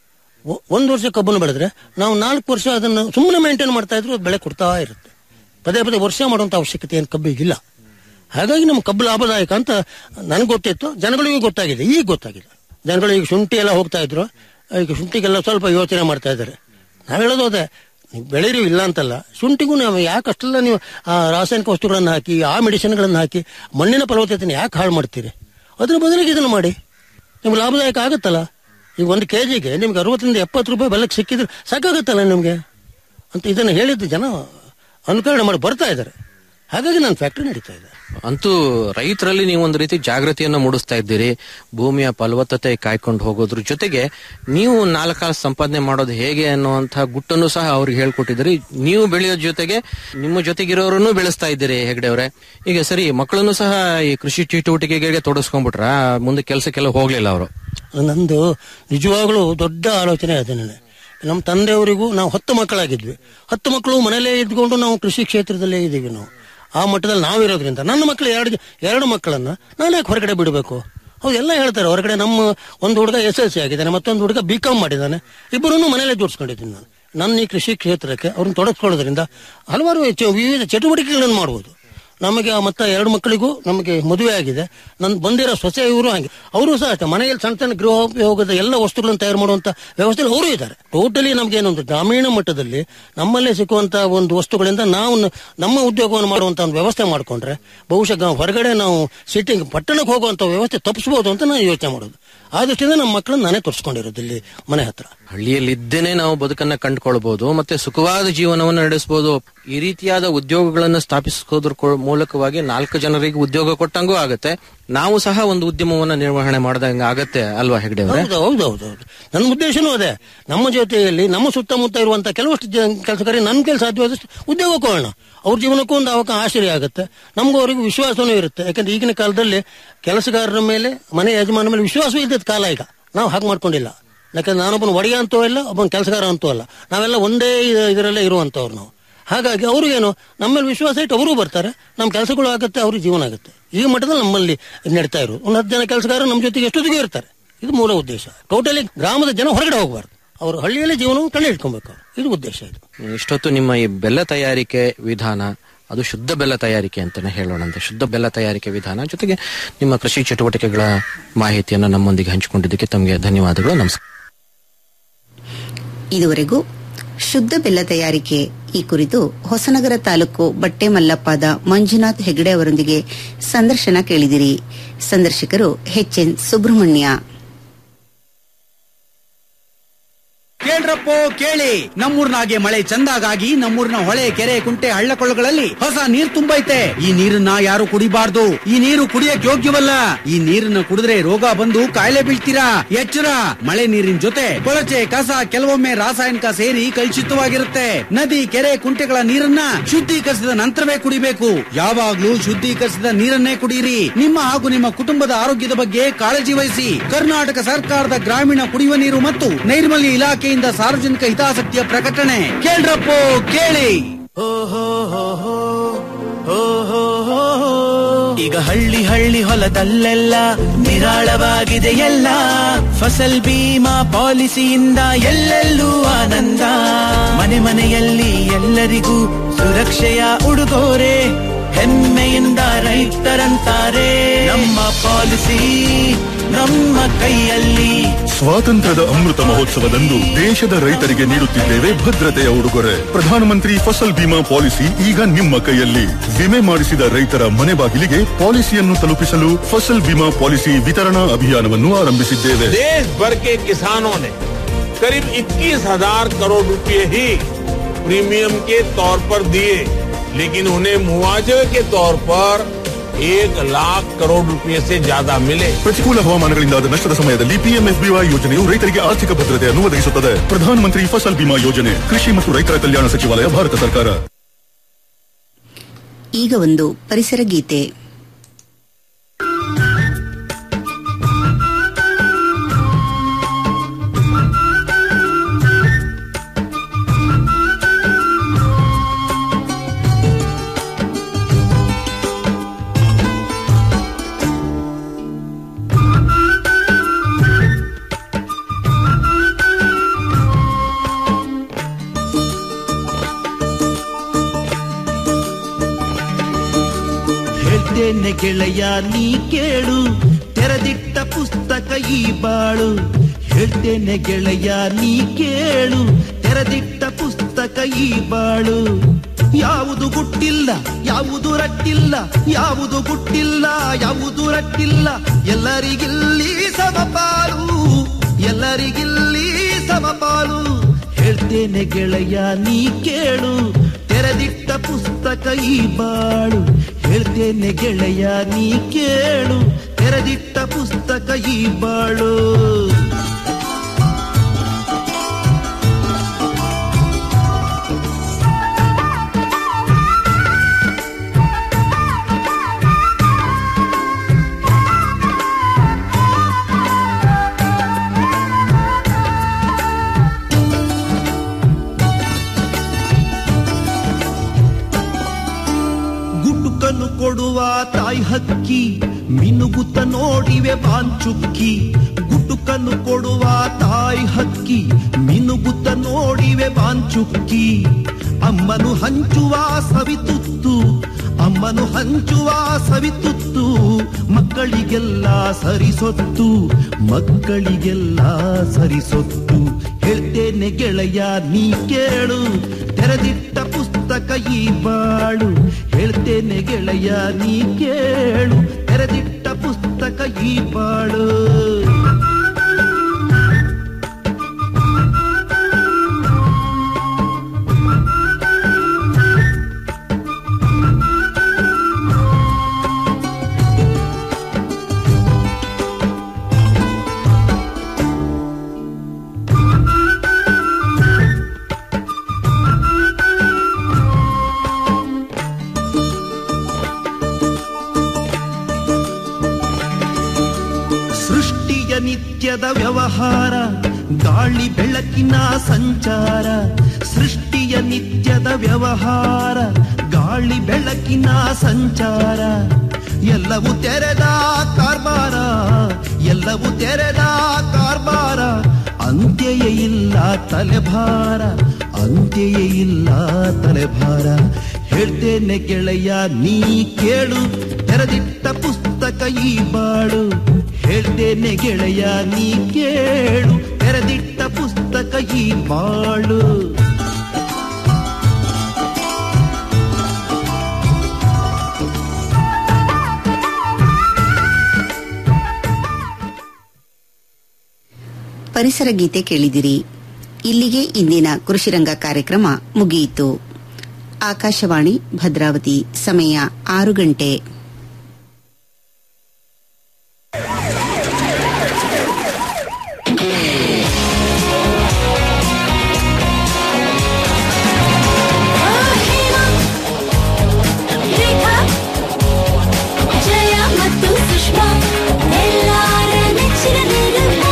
ಒ- ಒಂದು ವರ್ಷ ಕಬ್ಬನ್ನು ಬೆಳೆದ್ರೆ ನಾವು ನಾಲ್ಕು ವರ್ಷ ಅದನ್ನು ಸುಮ್ಮನೆ ಮೇಂಟೈನ್ ಮಾಡ್ತಾ ಇದ್ರು ಅದು ಬೆಳೆ ಕೊಡ್ತಾ ಇರುತ್ತೆ ಪದೇ ಪದೇ ವರ್ಷ ಮಾಡುವಂತ ಅವಶ್ಯಕತೆ ಏನು ಕಬ್ಬಿಗಿಲ್ಲ ಹಾಗಾಗಿ ನಮ್ಮ ಕಬ್ಬು ಲಾಭದಾಯಕ ಅಂತ ನನಗೆ ಗೊತ್ತಿತ್ತು ಜನಗಳಿಗೂ ಗೊತ್ತಾಗಿದೆ ಈಗ ಗೊತ್ತಾಗಿದೆ ಜನಗಳು ಈಗ ಶುಂಠಿ ಎಲ್ಲ ಹೋಗ್ತಾ ಇದ್ರು ಈಗ ಶುಂಠಿಗೆಲ್ಲ ಸ್ವಲ್ಪ ಯೋಚನೆ ಮಾಡ್ತಾ ಇದ್ದಾರೆ ನಾವು ಹೇಳೋದು ಅದೇ ನೀವು ಬೆಳೀರಿ ಇಲ್ಲ ಅಂತಲ್ಲ ಶುಂಠಿಗೂ ನಾವು ಯಾಕೆ ಅಷ್ಟೆಲ್ಲ ನೀವು ಆ ರಾಸಾಯನಿಕ ವಸ್ತುಗಳನ್ನು ಹಾಕಿ ಆ ಮೆಡಿಸಿನ್ಗಳನ್ನು ಹಾಕಿ ಮಣ್ಣಿನ ಫಲವತ್ತತೆಯನ್ನು ಯಾಕೆ ಹಾಳು ಮಾಡ್ತೀರಿ ಅದ್ರ ಬದಲಿಗೆ ಇದನ್ನು ಮಾಡಿ ನಿಮ್ಗೆ ಲಾಭದಾಯಕ ಆಗುತ್ತಲ್ಲ ಈಗ ಒಂದು ಕೆ ಜಿಗೆ ನಿಮ್ಗೆ ಅರವತ್ತರಿಂದ ಎಪ್ಪತ್ತು ರೂಪಾಯಿ ಬೆಲೆಗೆ ಸಿಕ್ಕಿದ್ರೆ ಸಾಕಾಗುತ್ತಲ್ಲ ನಿಮಗೆ ಅಂತ ಇದನ್ನು ಹೇಳಿದ್ದು ಜನ ಅನುಕರಣೆ ಮಾಡಿ ಬರ್ತಾ ಇದ್ದಾರೆ ಹಾಗಾಗಿ ನನ್ನ ಫ್ಯಾಕ್ಟ್ರಿ ನಡೀತಾ ಇದೆ ಅಂತೂ ರೈತರಲ್ಲಿ ನೀವು ಒಂದು ರೀತಿ ಜಾಗೃತಿಯನ್ನ ಮೂಡಿಸ್ತಾ ಇದ್ದೀರಿ ಭೂಮಿಯ ಫಲವತ್ತತೆ ಕಾಯ್ಕೊಂಡು ಹೋಗೋದ್ರ ಜೊತೆಗೆ ನೀವು ನಾಲ್ಕಾಲು ಸಂಪಾದನೆ ಮಾಡೋದು ಹೇಗೆ ಅನ್ನುವಂತಹ ಗುಟ್ಟನ್ನು ಸಹ ಅವ್ರಿಗೆ ಹೇಳ್ಕೊಟ್ಟಿದ್ದೀರಿ ನೀವು ಬೆಳೆಯೋ ಜೊತೆಗೆ ನಿಮ್ಮ ಜೊತೆಗಿರೋರನ್ನು ಬೆಳೆಸ್ತಾ ಇದ್ದೀರಿ ಹೆಗಡೆ ಅವರೇ ಈಗ ಸರಿ ಮಕ್ಕಳನ್ನು ಸಹ ಈ ಕೃಷಿ ಚಟುವಟಿಕೆಗೆ ತೊಡಸ್ಕೊಂಡ್ಬಿಟ್ರ ಮುಂದೆ ಕೆಲಸಕ್ಕೆಲ್ಲ ಹೋಗ್ಲಿಲ್ಲ ಅವರು ನಂದು ನಿಜವಾಗ್ಲೂ ದೊಡ್ಡ ಆಲೋಚನೆ ಅದೇ ನನಗೆ ನಮ್ಮ ತಂದೆಯವರಿಗೂ ನಾವು ಹತ್ತು ಮಕ್ಕಳಾಗಿದ್ವಿ ಹತ್ತು ಮಕ್ಕಳು ಮನೇಲೇ ಇದ್ಕೊಂಡು ನಾವು ಕೃಷಿ ಕ್ಷೇತ್ರದಲ್ಲೇ ಇದ್ದೀವಿ ನಾವು ಆ ಮಟ್ಟದಲ್ಲಿ ನಾವಿರೋದ್ರಿಂದ ನನ್ನ ಮಕ್ಕಳು ಎರಡು ಜ- ಎರಡು ಮಕ್ಕಳನ್ನ ನಾನು ಯಾಕೆ ಹೊರಗಡೆ ಬಿಡಬೇಕು ಹೌದು ಎಲ್ಲ ಹೇಳ್ತಾರೆ ಹೊರಗಡೆ ನಮ್ಮ ಒಂದು ಹುಡುಗ ಎಸ್ ಎಲ್ ಸಿ ಆಗಿದ್ದಾನೆ ಮತ್ತೊಂದು ಹುಡುಗ ಬಿ ಕಾಮ್ ಮಾಡಿದ್ದಾನೆ ಇಬ್ಬರನ್ನು ಮನೇಲೆ ಜೋಡಿಸ್ಕೊಂಡಿದ್ದೀನಿ ನಾನು ನನ್ನ ಈ ಕೃಷಿ ಕ್ಷೇತ್ರಕ್ಕೆ ಅವ್ರನ್ನ ತೊಡಗಿಸ್ಕೊಳ್ಳೋದ್ರಿಂದ ಹಲವಾರು ಚ- ವಿವಿಧ ಚಟುವಟಿಕೆಗಳನ್ನು ಮಾಡ್ಬೋದು ನಮಗೆ ಆ ಮತ್ತೆ ಎರಡು ಮಕ್ಕಳಿಗೂ ನಮಗೆ ಮದುವೆ ಆಗಿದೆ ನನ್ ಬಂದಿರೋ ಸೊಸೆ ಇವರು ಹಾಗೆ ಅವರು ಸಹ ಅಷ್ಟೇ ಮನೆಯಲ್ಲಿ ಸಣ್ಣ ಸಣ್ಣ ಗೃಹೋಪಯೋಗದ ಎಲ್ಲ ವಸ್ತುಗಳನ್ನು ತಯಾರು ಮಾಡುವಂತ ವ್ಯವಸ್ಥೆಯಲ್ಲಿ ಅವರು ಇದ್ದಾರೆ ಟೋಟಲಿ ನಮ್ಗೆ ಏನೊಂದು ಗ್ರಾಮೀಣ ಮಟ್ಟದಲ್ಲಿ ನಮ್ಮಲ್ಲೇ ಸಿಕ್ಕುವಂತ ಒಂದು ವಸ್ತುಗಳಿಂದ ನಾವು ನ- ನಮ್ಮ ಉದ್ಯೋಗವನ್ನು ಮಾಡುವಂತ ಒಂದು ವ್ಯವಸ್ಥೆ ಮಾಡ್ಕೊಂಡ್ರೆ ಬಹುಶಃ ಗ- ಹೊರಗಡೆ ನಾವು ಸಿಟಿಂಗ್ ಪಟ್ಟಣಕ್ಕೆ ಹೋಗುವಂತ ವ್ಯವಸ್ಥೆ ತಪ್ಪಿಸಬಹುದು ಅಂತ ನಾನು ಯೋಚನೆ ಮಾಡೋದು ಆ ದೃಷ್ಟಿಯಿಂದ ನಮ್ಮ ಮಕ್ಕಳನ್ನ ನಾನೇ ತೋರಿಸ್ಕೊಂಡಿರೋದು ಇಲ್ಲಿ ಮನೆ ಹತ್ರ ಹಳ್ಳಿಯಲ್ಲಿದ್ದೇನೆ ನಾವು ಬದುಕನ್ನ ಕಂಡುಕೊಳ್ಬಹುದು ಮತ್ತೆ ಸುಖವಾದ ಜೀವನವನ್ನು ನಡೆಸಬಹುದು ಈ ರೀತಿಯಾದ ಉದ್ಯೋಗಗಳನ್ನು ಸ್ಥಾಪಿಸೋದ್ರ ಕೊ- ಮೂಲಕವಾಗಿ ನಾಲ್ಕು ಜನರಿಗೆ ಉದ್ಯೋಗ ಕೊಟ್ಟಂಗೂ ಆಗತ್ತೆ ನಾವು ಸಹ ಒಂದು ಉದ್ಯಮವನ್ನ ನಿರ್ವಹಣೆ ಮಾಡಿದಂಗ ಆಗತ್ತೆ ಅಲ್ವಾ ಹೆಗ್ಡೆ ಅವರೇ ಹೌದು ಹೌದು ಹೌದು ಹೌದು ನನ್ನ ಉದ್ದೇಶನೂ ಅದೇ ನಮ್ಮ ಜೊತೆಯಲ್ಲಿ ನಮ್ಮ ಸುತ್ತಮುತ್ತ ಇರುವಂತ ಕೆಲವಷ್ಟು ಕೆಲಸಗಾರಿ ನನ್ನ ಕೆಲಸ ಸಾಧ್ಯವಾದಷ್ಟು ಉದ್ಯೋಗ ಕೊಡೋಣ ಅವ್ರ ಜೀವನಕ್ಕೂ ಒಂದು ಅವಕಾಶ ಆಶ್ಚರ್ಯ ಆಗುತ್ತೆ ನಮಗೂ ಅವರಿಗೂ ವಿಶ್ವಾಸನೂ ಇರುತ್ತೆ ಯಾಕಂದ್ರೆ ಈಗಿನ ಕಾಲದಲ್ಲಿ ಕೆಲಸಗಾರರ ಮೇಲೆ ಮನೆ ಯಜಮಾನ ಮೇಲೆ ವಿಶ್ವಾಸವೂ ಇದ್ದದ ಕಾಲ ಈಗ ನಾವು ಹಾಗೆ ಮಾಡ್ಕೊಂಡಿಲ್ಲ ಯಾಕಂದ್ರೆ ನಾನೊಬ್ಬನ ಒಡೆಯ ಅಂತೂ ಇಲ್ಲ ಒಬ್ಬನ ಕೆಲಸಗಾರ ಅಂತೂ ಅಲ್ಲ ನಾವೆಲ್ಲ ಒಂದೇ ಇದ- ಇದರಲ್ಲೇ ಇರುವಂತವ್ರು ನಾವು ಹಾಗಾಗಿ ಅವ್ರಿಗೇನು ನಮ್ಮ ಮೇಲೆ ವಿಶ್ವಾಸ ಇಟ್ಟು ಅವರು ಬರ್ತಾರೆ ನಮ್ಮ ಕೆಲಸಗಳು ಆಗುತ್ತೆ ಅವ್ರಿಗೆ ಜೀವನ ಆಗುತ್ತೆ ಈ ಮಟ್ಟದಲ್ಲಿ ನಮ್ಮಲ್ಲಿ ನಡೀತಾ ಇರೋದು ಒಂದು ಹತ್ತು ಜನ ಕೆಲಸಗಾರ ನಮ್ಮ ಜೊತೆಗೆ ಎಷ್ಟೊತ್ತಿಗೂ ಇರ್ತಾರೆ ಇದು ಮೂಲ ಉದ್ದೇಶ ಟೋಟಲಿ ಗ್ರಾಮದ ಜನ ಹೊರಗಡೆ ಹೋಗಬಾರ್ದು ಅವರು ಹಳ್ಳಿಯಲ್ಲಿ ಜೀವನವನ್ನು ಕಂಡು ಇಟ್ಕೊಬೇಕು ಇದು ಉದ್ದೇಶ ಇದು ಇಷ್ಟೊತ್ತು ನಿಮ್ಮ ಈ ಬೆಲ್ಲ ತಯಾರಿಕೆ ವಿಧಾನ ಅದು ಶುದ್ಧ ಬೆಲ್ಲ ತಯಾರಿಕೆ ಅಂತಾನೆ ಹೇಳೋಣಂತೆ ಶುದ್ಧ ಬೆಲ್ಲ ತಯಾರಿಕೆ ವಿಧಾನ ಜೊತೆಗೆ ನಿಮ್ಮ ಕೃಷಿ ಚಟುವಟಿಕೆಗಳ ಮಾಹಿತಿಯನ್ನು ನಮ್ಮೊಂದಿಗೆ ಹಂಚಿಕೊಂಡಿದ್ದಕ್ಕೆ ತಮಗೆ ಧನ್ಯವಾದಗಳು ನಮಸ್ಕಾರ ಇದುವರೆಗೂ ಶುದ್ಧ ಬೆಲ್ಲ ತಯಾರಿಕೆ ಈ ಕುರಿತು ಹೊಸನಗರ ತಾಲೂಕು ಬಟ್ಟೆ ಮಲ್ಲಪ್ಪಾದ ಮಂಜುನಾಥ್ ಹೆಗಡೆ ಅವರೊಂದಿಗೆ ಸಂದರ್ಶನ ಕೇಳಿದಿರಿ ಸಂದರ್ಶಕರು ಎನ್ ಸುಬ್ರಹ್ಮಣ್ಯ ಕೇಳ್ರಪ್ಪೋ ಕೇಳಿ ನಮ್ಮೂರ್ನಾಗೆ ಮಳೆ ಚಂದಾಗಾಗಿ ನಮ್ಮೂರಿನ ಹೊಳೆ ಕೆರೆ ಕುಂಟೆ ಹಳ್ಳ ಕೊಳ್ಳಗಳಲ್ಲಿ ಹೊಸ ನೀರ್ ತುಂಬೈತೆ ಈ ನೀರನ್ನ ಯಾರು ಕುಡಿಬಾರ್ದು ಈ ನೀರು ಕುಡಿಯಕ್ ಯೋಗ್ಯವಲ್ಲ ಈ ನೀರನ್ನ ಕುಡಿದ್ರೆ ರೋಗ ಬಂದು ಕಾಯಿಲೆ ಬೀಳ್ತೀರಾ ಎಚ್ಚರ ಮಳೆ ನೀರಿನ ಜೊತೆ ಕೊಳಚೆ ಕಸ ಕೆಲವೊಮ್ಮೆ ರಾಸಾಯನಿಕ ಸೇರಿ ಕಲುಷಿತವಾಗಿರುತ್ತೆ ನದಿ ಕೆರೆ ಕುಂಟೆಗಳ ನೀರನ್ನ ಶುದ್ಧೀಕರಿಸಿದ ನಂತರವೇ ಕುಡಿಬೇಕು ಯಾವಾಗ್ಲೂ ಶುದ್ಧೀಕರಿಸಿದ ನೀರನ್ನೇ ಕುಡಿಯಿರಿ ನಿಮ್ಮ ಹಾಗೂ ನಿಮ್ಮ ಕುಟುಂಬದ ಆರೋಗ್ಯದ ಬಗ್ಗೆ ಕಾಳಜಿ ವಹಿಸಿ ಕರ್ನಾಟಕ ಸರ್ಕಾರದ ಗ್ರಾಮೀಣ ಕುಡಿಯುವ ನೀರು ಮತ್ತು ನೈರ್ಮಲ್ಯ ಇಲಾಖೆಯಿಂದ ಸಾರ್ವಜನಿಕ ಹಿತಾಸಕ್ತಿಯ ಪ್ರಕಟಣೆ ಕೇಳ್ರಪ್ಪೋ ಕೇಳಿ ಈಗ ಹಳ್ಳಿ ಹಳ್ಳಿ ಹೊಲದಲ್ಲೆಲ್ಲ ನಿರಾಳವಾಗಿದೆ ಎಲ್ಲ ಫಸಲ್ ಬೀಮಾ ಪಾಲಿಸಿಯಿಂದ ಎಲ್ಲೆಲ್ಲೂ ಆನಂದ ಮನೆ ಮನೆಯಲ್ಲಿ ಎಲ್ಲರಿಗೂ ಸುರಕ್ಷೆಯ ಉಡುಗೊರೆ ಹೆಮ್ಮೆಯಿಂದ ರೈತರಂತಾರೆ ನಮ್ಮ ಪಾಲಿಸಿ ನಮ್ಮ ಕೈಯಲ್ಲಿ ಸ್ವಾತಂತ್ರ್ಯದ ಅಮೃತ ಮಹೋತ್ಸವದಂದು ದೇಶದ ರೈತರಿಗೆ ನೀಡುತ್ತಿದ್ದೇವೆ ಭದ್ರತೆಯ ಉಡುಗೊರೆ ಪ್ರಧಾನಮಂತ್ರಿ ಫಸಲ್ ಬಿಮಾ ಪಾಲಿಸಿ ಈಗ ನಿಮ್ಮ ಕೈಯಲ್ಲಿ ವಿಮೆ ಮಾಡಿಸಿದ ರೈತರ ಮನೆ ಬಾಗಿಲಿಗೆ ಪಾಲಿಸಿಯನ್ನು ತಲುಪಿಸಲು ಫಸಲ್ ಬಿಮಾ ಪಾಲಿಸಿ ವಿತರಣಾ ಅಭಿಯಾನವನ್ನು ಆರಂಭಿಸಿದ್ದೇವೆ देश भर के किसानों ने करीब 21,000 करोड़ रुपए ही प्रीमियम के तौर पर दिए लेकिन उन्हें मुआवजे के तौर पर एक लाख करोड़ रुपए से ज्यादा मिले ಪ್ರತಿಕೂಲ ಹವಾಮಾನಗಳಿಂದಾದ ನಷ್ಟದ ಸಮಯದಲ್ಲಿ ಪಿಎಂಎಫ್ಬಿವೈ ಯೋಜನೆಯು ರೈತರಿಗೆ ಆರ್ಥಿಕ ಭದ್ರತೆಯನ್ನು ಒದಗಿಸುತ್ತದೆ ಪ್ರಧಾನಮಂತ್ರಿ ಫಸಲ್ ಬಿಮಾ ಯೋಜನೆ ಕೃಷಿ ಮತ್ತು ರೈತರ ಕಲ್ಯಾಣ ಸಚಿವಾಲಯ ಭಾರತ ಸರ್ಕಾರ ಈಗ ಒಂದು ಪರಿಸರ ಗೀತೆ ಹೇಳ್ತೇನೆ ಗೆಳೆಯ ನೀ ಕೇಳು ತೆರೆದಿಟ್ಟ ಪುಸ್ತಕ ಈ ಬಾಳು ಹೇಳ್ತೇನೆ ಗೆಳೆಯ ನೀ ಕೇಳು ತೆರೆದಿಟ್ಟ ಪುಸ್ತಕ ಈ ಬಾಳು ಯಾವುದು ಗುಟ್ಟಿಲ್ಲ ಯಾವುದು ರಟ್ಟಿಲ್ಲ ಯಾವುದು ಗುಟ್ಟಿಲ್ಲ ಯಾವುದು ರಟ್ಟಿಲ್ಲ ಎಲ್ಲರಿಗಿಲ್ಲಿ ಸಮಪಾಲು ಎಲ್ಲರಿಗಿಲ್ಲಿ ಸಮಪಾಲು ಹೇಳ್ತೇನೆ ಗೆಳೆಯ ನೀ ಕೇಳು ತೆರೆದಿಟ್ಟ ಪುಸ್ತಕ ಈ ಬಾಳು ಹೇಳ್ತೇನೆ ಗೆಳೆಯ ನೀ ಕೇಳು ತೆರೆದಿಟ್ಟ ಪುಸ್ತಕ ಈ ಬಾಳು ಗುಟುಕನ್ನು ಕೊಡುವ ತಾಯಿ ಹಕ್ಕಿ ಮಿನುಗುತ್ತ ನೋಡಿವೆ ಬಾಂಚುಕ್ಕಿ ಗುಟುಕನ್ನು ಕೊಡುವ ತಾಯಿ ಹಕ್ಕಿ ಮಿನುಗುತ್ತ ನೋಡಿವೆ ಬಾಂಚುಕ್ಕಿ ಅಮ್ಮನು ಹಂಚುವ ಸವಿತುತ್ತು ಅಮ್ಮನು ಹಂಚುವ ಸವಿತುತ್ತು ಮಕ್ಕಳಿಗೆಲ್ಲ ಸರಿಸೊತ್ತು ಮಕ್ಕಳಿಗೆಲ್ಲ ಸರಿಸೊತ್ತು ಹೇಳ್ತೇನೆ ಗೆಳೆಯ ನೀ ಕೇಳು ತೆರೆದಿಟ್ಟ ಪುಸ್ತಕ ಈ ಬಾಳು ಹೇಳ್ತೇನೆ ಗೆಳೆಯ ನೀ ಕೇಳು ತೆರೆದಿಟ್ಟ ಪುಸ್ತಕ ಈ ಬಾಳು ಸೃಷ್ಟಿಯ ನಿತ್ಯದ ವ್ಯವಹಾರ ಗಾಳಿ ಬೆಳಕಿನ ಸಂಚಾರ ಸೃಷ್ಟಿಯ ನಿತ್ಯದ ವ್ಯವಹಾರ ಗಾಳಿ ಬೆಳಕಿನ ಸಂಚಾರ ಎಲ್ಲವೂ ತೆರೆದ ಕಾರ್ಬಾರ ಎಲ್ಲವೂ ತೆರೆದ ಕಾರ್ಬಾರ ಅಂತ್ಯಯೇ ಇಲ್ಲ ತಲೆಭಾರ ಅಂತ್ಯಯೇ ಇಲ್ಲ ತಲೆಭಾರ ಹೇಳ್ತೇನೆ ಗೆಳೆಯ ನೀ ಕೇಳು ತೆರೆದಿಟ್ಟ ಪುಸ್ತಕ ಈ ಬಾಳು ಹೇಳ್ತೇನೆ ಗೆಳೆಯ ನೀ ಕೇಳು ತೆರೆದಿಟ್ಟ ಪುಸ್ತಕ ಈ ಬಾಳು ಪರಿಸರ ಗೀತೆ ಕೇಳಿದಿರಿ ಇಲ್ಲಿಗೆ ಇಂದಿನ ಕೃಷಿರಂಗ ಕಾರ್ಯಕ್ರಮ ಮುಗಿಯಿತು ಆಕಾಶವಾಣಿ ಭದ್ರಾವತಿ ಸಮಯ ಆರು ಗಂಟೆ ರೇಖಾ ಜಯ ಮತ್ತು ಸುಷ್ಮಾ ಎಲ್ಲಾರ ನೆಚ್ಚಿನ ನಿರ್ಮಾ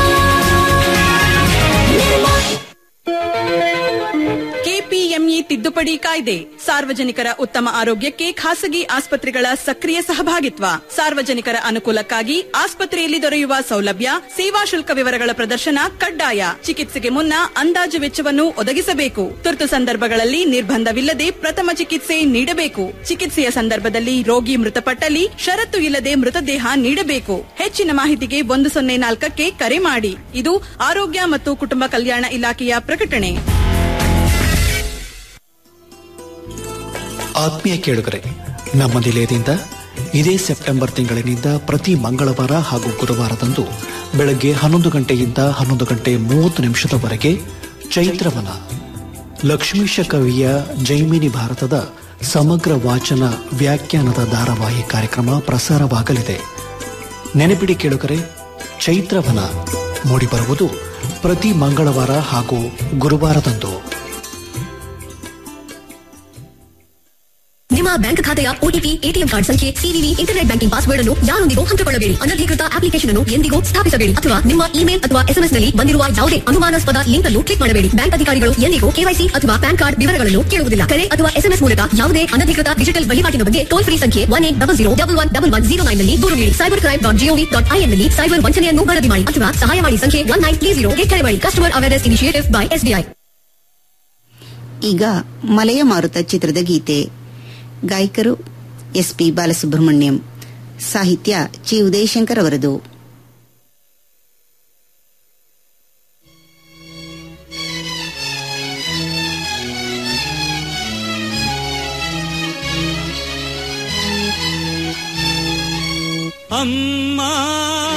ನಿರ್ಮಾ ಕೆಪಿಎಂಇ ತಿದ್ದುಪಡಿ ಕಾಯ್ದೆ ಸಾರ್ವಜನಿಕರ ಉತ್ತಮ ಆರೋಗ್ಯಕ್ಕೆ ಖಾಸಗಿ ಆಸ್ಪತ್ರೆಗಳ ಸಕ್ರಿಯ ಸಹಭಾಗಿತ್ವ ಸಾರ್ವಜನಿಕರ ಅನುಕೂಲಕ್ಕಾಗಿ ಆಸ್ಪತ್ರೆಯಲ್ಲಿ ದೊರೆಯುವ ಸೌಲಭ್ಯ ಸೇವಾ ಶುಲ್ಕ ವಿವರಗಳ ಪ್ರದರ್ಶನ ಕಡ್ಡಾಯ ಚಿಕಿತ್ಸೆಗೆ ಮುನ್ನ ಅಂದಾಜು ವೆಚ್ಚವನ್ನು ಒದಗಿಸಬೇಕು ತುರ್ತು ಸಂದರ್ಭಗಳಲ್ಲಿ ನಿರ್ಬಂಧವಿಲ್ಲದೆ ಪ್ರಥಮ ಚಿಕಿತ್ಸೆ ನೀಡಬೇಕು ಚಿಕಿತ್ಸೆಯ ಸಂದರ್ಭದಲ್ಲಿ ರೋಗಿ ಮೃತಪಟ್ಟಲ್ಲಿ ಷರತ್ತು ಇಲ್ಲದೆ ಮೃತದೇಹ ನೀಡಬೇಕು ಹೆಚ್ಚಿನ ಮಾಹಿತಿಗೆ ಒಂದು ಸೊನ್ನೆ ನಾಲ್ಕಕ್ಕೆ ಕರೆ ಮಾಡಿ ಇದು ಆರೋಗ್ಯ ಮತ್ತು ಕುಟುಂಬ ಕಲ್ಯಾಣ ಇಲಾಖೆಯ ಪ್ರಕಟಣೆ ಆತ್ಮೀಯ ಕೇಳುಗರೆ ನಮ್ಮ ನಿಲಯದಿಂದ ಇದೇ ಸೆಪ್ಟೆಂಬರ್ ತಿಂಗಳಿನಿಂದ ಪ್ರತಿ ಮಂಗಳವಾರ ಹಾಗೂ ಗುರುವಾರದಂದು ಬೆಳಗ್ಗೆ ಹನ್ನೊಂದು ಗಂಟೆಯಿಂದ ಹನ್ನೊಂದು ಗಂಟೆ ಮೂವತ್ತು ನಿಮಿಷದವರೆಗೆ ಚೈತ್ರವನ ಲಕ್ಷ್ಮೀಶ ಕವಿಯ ಜೈಮಿನಿ ಭಾರತದ ಸಮಗ್ರ ವಾಚನ ವ್ಯಾಖ್ಯಾನದ ಧಾರಾವಾಹಿ ಕಾರ್ಯಕ್ರಮ ಪ್ರಸಾರವಾಗಲಿದೆ ನೆನಪಿಡಿ ಕೇಳುಗರೆ ಚೈತ್ರವನ ಮೂಡಿಬರುವುದು ಪ್ರತಿ ಮಂಗಳವಾರ ಹಾಗೂ ಗುರುವಾರದಂದು ನಿಮ್ಮ ಬ್ಯಾಂಕ್ ಖಾತೆಯ ಓಟಿಪಿ ಎಟಿಎಂ ಕಾರ್ಡ್ ಸಂಖ್ಯೆ ಸಿವಿವಿ ಇಂಟರ್ನೆಟ್ ಬ್ಯಾಂಕಿಂಗ್ ಪಾಸ್ವರ್ಡ್ ಅನ್ನು ಯಾರೊಂದಿಗೂ ಹಂಚಿಕೊಳ್ಳಬೇಡಿ ಅನಧಿಕೃತ ಅಪ್ಲಿಕೇಶನ್ ಅನ್ನು ಎಂದಿಗೂ ಸ್ಥಾಪಿಸಬೇಡಿ ಅಥವಾ ನಿಮ್ಮ ಇಮೇಲ್ ಅಥವಾ ಎಸ್ಎಂಎಸ್ ನಲ್ಲಿ ಬಂದಿರುವ ಯಾವುದೇ ಅನುಮಾನಾಸ್ಪದ ಲಿಂಕ್ ಅನ್ನು ಕ್ಲಿಕ್ ಮಾಡಬೇಡಿ ಬ್ಯಾಂಕ್ ಅಧಿಕಾರಿಗಳು ಎಂದಿಗೂ ಕೆವೈಸಿ ಅಥವಾ ಪ್ಯಾನ್ ಕಾರ್ಡ್ ವಿವರಗಳನ್ನು ಕೇಳುವುದಿಲ್ಲ ಕರೆ ಅಥವಾ ಎಸ್ಎಂಎಸ್ ಮೂಲಕ ಯಾವುದೇ ಅನಧಿಕೃತ ಡಿಜಿಟಲ್ ವಹಿವಾಟಿನ ಬಗ್ಗೆ ಟೋಲ್ ಫ್ರೀ ಸಂಖ್ಯೆ one eight double zero double one double one zero nine ನಲ್ಲಿ ದೂರು ನೀಡಿ cyber crime dot GOV dot IN ನಲ್ಲಿ ಸೈಬರ್ ವಂಚನೆಯನ್ನು ವರದಿ ಮಾಡಿ ಅಥವಾ ಸಹಾಯವಾಣಿ ಸಂಖ್ಯೆ ಒನ್ ನೈನ್ ತ್ರೀ ಜೀರೋ ಕರೆ ಮಾಡಿ customer awareness initiative by SBI ಈಗ ಮಲೆಯ ಮಾರುತ ಚಿತ್ರದ ಗೀತೆ ಗಾಯಕರು ಎಸ್ಪಿ ಬಾಲಸುಬ್ರಹ್ಮಣ್ಯಂ ಸಾಹಿತ್ಯ ಚಿ ಉದಯಶಂಕರ್ ಅವರದು ಅಮ್ಮ